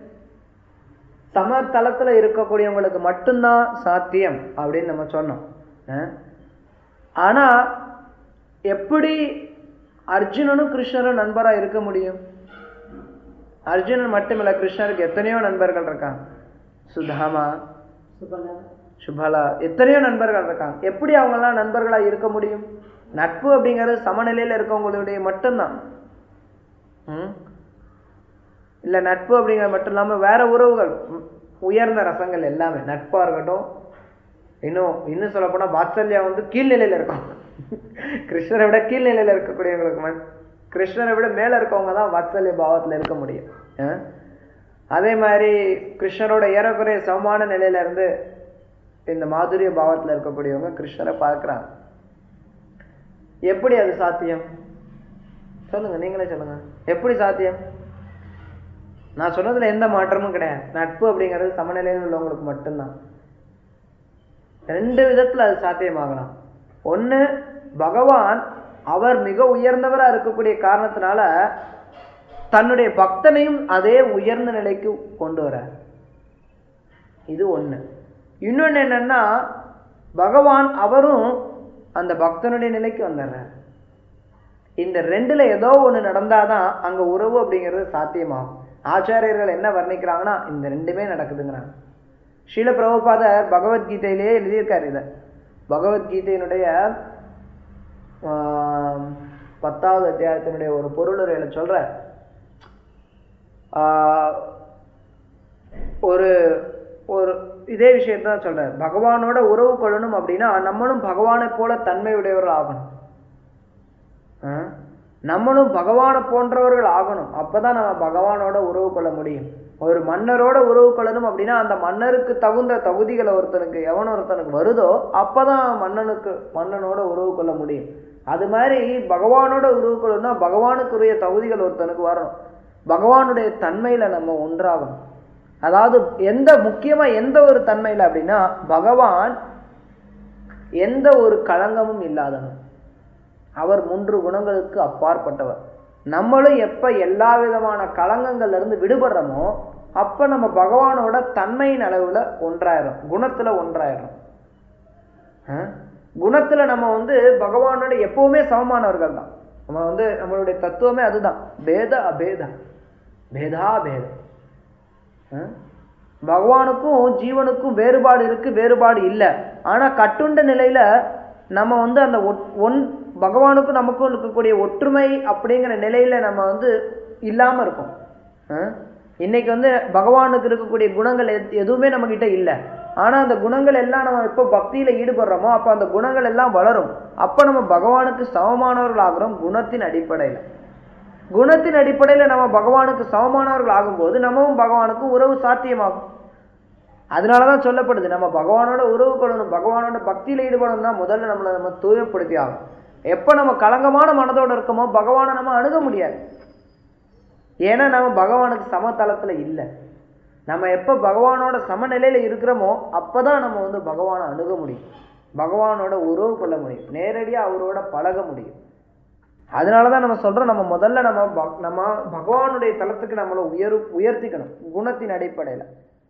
சமதளத்துல இருக்கக்கூடியவங்களுக்கு மட்டும்தான் சாத்தியம் அப்படின்னு நம்ம சொன்னோம் அஹ்? ஆனா எப்படி அர்ஜுனனும் கிருஷ்ணரும் நண்பரா இருக்க முடியும் அர்ஜுனன் மட்டுமில்ல கிருஷ்ணருக்கு எத்தனையோ நண்பர்கள் இருக்காங்க சுதாமா சுபலா சுபலா எத்தனையோ நண்பர்கள் இருக்காங்க எப்படி அவங்கெல்லாம் நண்பர்களா இருக்க முடியும் நட்பு அப்படிங்கிறது சமநிலையில இருக்கவங்களுடைய மட்டும்தான் ம்? இல்ல நட்பு அப்படிங்கிறது மட்டும் இல்லாம வேற உறவுகள் ம், உயர்ந்த ரசங்கள் எல்லாமே நட்பா இருக்கட்டும் இன்னும் இன்னும் சொல்ல போனா வாத்சல்யா வந்து கீழ்நிலையில இருக்கும் கிருஷ்ணரை விட கீழ்நிலையில இருக்கக்கூடியவங்களுக்கு மட்- கிருஷ்ணரை விட மேல இருக்கவங்க தான் வாத்சல்ய பாவத்துல இருக்க முடியும் ஆ? அதே மாதிரி கிருஷ்ணரோட ஏறக்குறைய சமமான நிலையில இருந்து இந்த மாதுரிய பாவத்துல இருக்கக்கூடியவங்க கிருஷ்ணரை பார்க்கறாங்க எப்படி அது சாத்தியம் சொல்லுங்க நீங்களே சொல்லுங்க எப்படி சாத்தியம் நான் சொன்னதுல எந்த மாற்றமும் கிடையாது நட்பு அப்படிங்கிறது சமநிலையில் உள்ளவங்களுக்கு மட்டும்தான் ரெண்டு விதத்துல அது சாத்தியமாகலாம் ஒண்ணு பகவான் அவர் மிக உயர்ந்தவரா இருக்கக்கூடிய காரணத்தினால தன்னுடைய பக்தனையும் அதே உயர்ந்த நிலைக்கு கொண்டு வரார் இது ஒண்ணு இன்னொன்னு என்னன்னா பகவான் அவரும் அந்த பக்தனுடைய நிலைக்கு வந்துடுறார் இந்த ரெண்டுல ஏதோ ஒண்ணு நடந்தாதான் அங்க உறவு அப்படிங்கிறது சாத்தியமாகும் ஆச்சாரியர்கள் என்ன வர்ணிக்கிறாங்கன்னா இந்த ரெண்டுமே நடக்குதுங்கிறாங்க ஸ்ரீல பிரபுபாதர் பகவத்கீதையிலேயே எழுதியிருக்காரு இத பகவத்கீதையினுடைய ஆம், பத்தாவது அத்தியாயத்தினுடைய ஒரு பொருளுரையில சொல்ற ஆஹ், ஒரு ஒரு இதே விஷயத்தான் சொல்றாரு பகவானோட உறவு கொள்ளணும் அப்படின்னா நம்மளும் பகவானை போல தன்மையுடையவர்கள் ஆகணும் ஆ? நம்மளும் பகவானை போன்றவர்கள் ஆகணும் அப்பதான் நம்ம பகவானோட உறவு கொள்ள முடியும் ஒரு மன்னரோட உறவு கொள்ளணும் அப்படின்னா அந்த மன்னருக்கு தகுந்த தகுதிகளை ஒருத்தனுக்கு எவன் ஒருத்தனுக்கு வருதோ அப்பதான் மன்னனுக்கு மன்னனோட உறவு கொள்ள முடியும் அது மாதிரி பகவானோட உறவு கொள்ளணும்னா பகவானுக்குரிய தகுதிகள் ஒருத்தனுக்கு வரணும் பகவானுடைய தன்மையில நம்ம ஒன்றாகணும் அதாவது எந்த முக்கியமா எந்த ஒரு தன்மையில அப்படின்னா பகவான் எந்த ஒரு களங்கமும் இல்லாதவன் அவர் மூன்று குணங்களுக்கு அப்பாற்பட்டவர் நம்மளும் எப்ப எல்லா விதமான களங்கங்கள்ல இருந்து விடுபடுறோமோ அப்ப நம்ம பகவானோட தன்மையின் அளவுல ஒன்றாயிரும் குணத்துல ஒன்றாயிரும் ஆ? குணத்துல நம்ம வந்து பகவானோட எப்பவுமே சமமானவர்கள் தான் நம்ம வந்து நம்மளுடைய தத்துவமே அதுதான் பேத அபேத பேதா பேதம் ஆ? பகவானுக்கும் ஜீவனுக்கும் வேறுபாடு இருக்கு வேறுபாடு இல்லை ஆனா கட்டுண்ட நிலையில நம்ம வந்து அந்த ஒட்- ஒன் பகவானுக்கும் நமக்கும் இருக்கக்கூடிய ஒற்றுமை அப்படிங்கிற நிலையில நம்ம வந்து இல்லாம இருக்கோம் ஆ? இன்னைக்கு வந்து பகவானுக்கு இருக்கக்கூடிய குணங்கள் எத்- எதுவுமே நம்ம கிட்ட இல்லை ஆனா அந்த குணங்கள் எல்லாம் நம்ம எப்போ பக்தியில ஈடுபடுறோமோ அப்ப அந்த குணங்கள் எல்லாம் வளரும் அப்ப நம்ம பகவானுக்கு சமமானவர்கள் ஆகிறோம் குணத்தின் அடிப்படையில குணத்தின் அடிப்படையில நம்ம பகவானுக்கு சமமானவர்கள் ஆகும்போது நம்மவும் பகவானுக்கும் உறவு சாத்தியமாகும் அதனாலதான் சொல்லப்படுது நம்ம பகவானோட உறவு கொள்ளணும் பகவானோட பக்தியில ஈடுபடணும்னா முதல்ல நம்மளை நம்ம தூயப்படுத்தி ஆகும் எப்ப நம்ம களங்கமான மனதோட இருக்கோமோ பகவானை நம்ம அணுக முடியாது ஏன்னா நம்ம பகவானுக்கு சமதளத்துல இல்லை நம்ம எப்ப பகவானோட சமநிலையில இருக்கிறோமோ அப்பதான் நம்ம வந்து பகவானை அணுக முடியும் பகவானோட உறவு கொள்ள முடியும் நேரடியா அவரோட பழக முடியும் அதனாலதான் நம்ம சொல்றோம் நம்ம முதல்ல நம்ம பக்- நம்ம பகவானுடைய தளத்துக்கு நம்மளை உயர் உயர்த்திக்கணும் குணத்தின் அடிப்படையில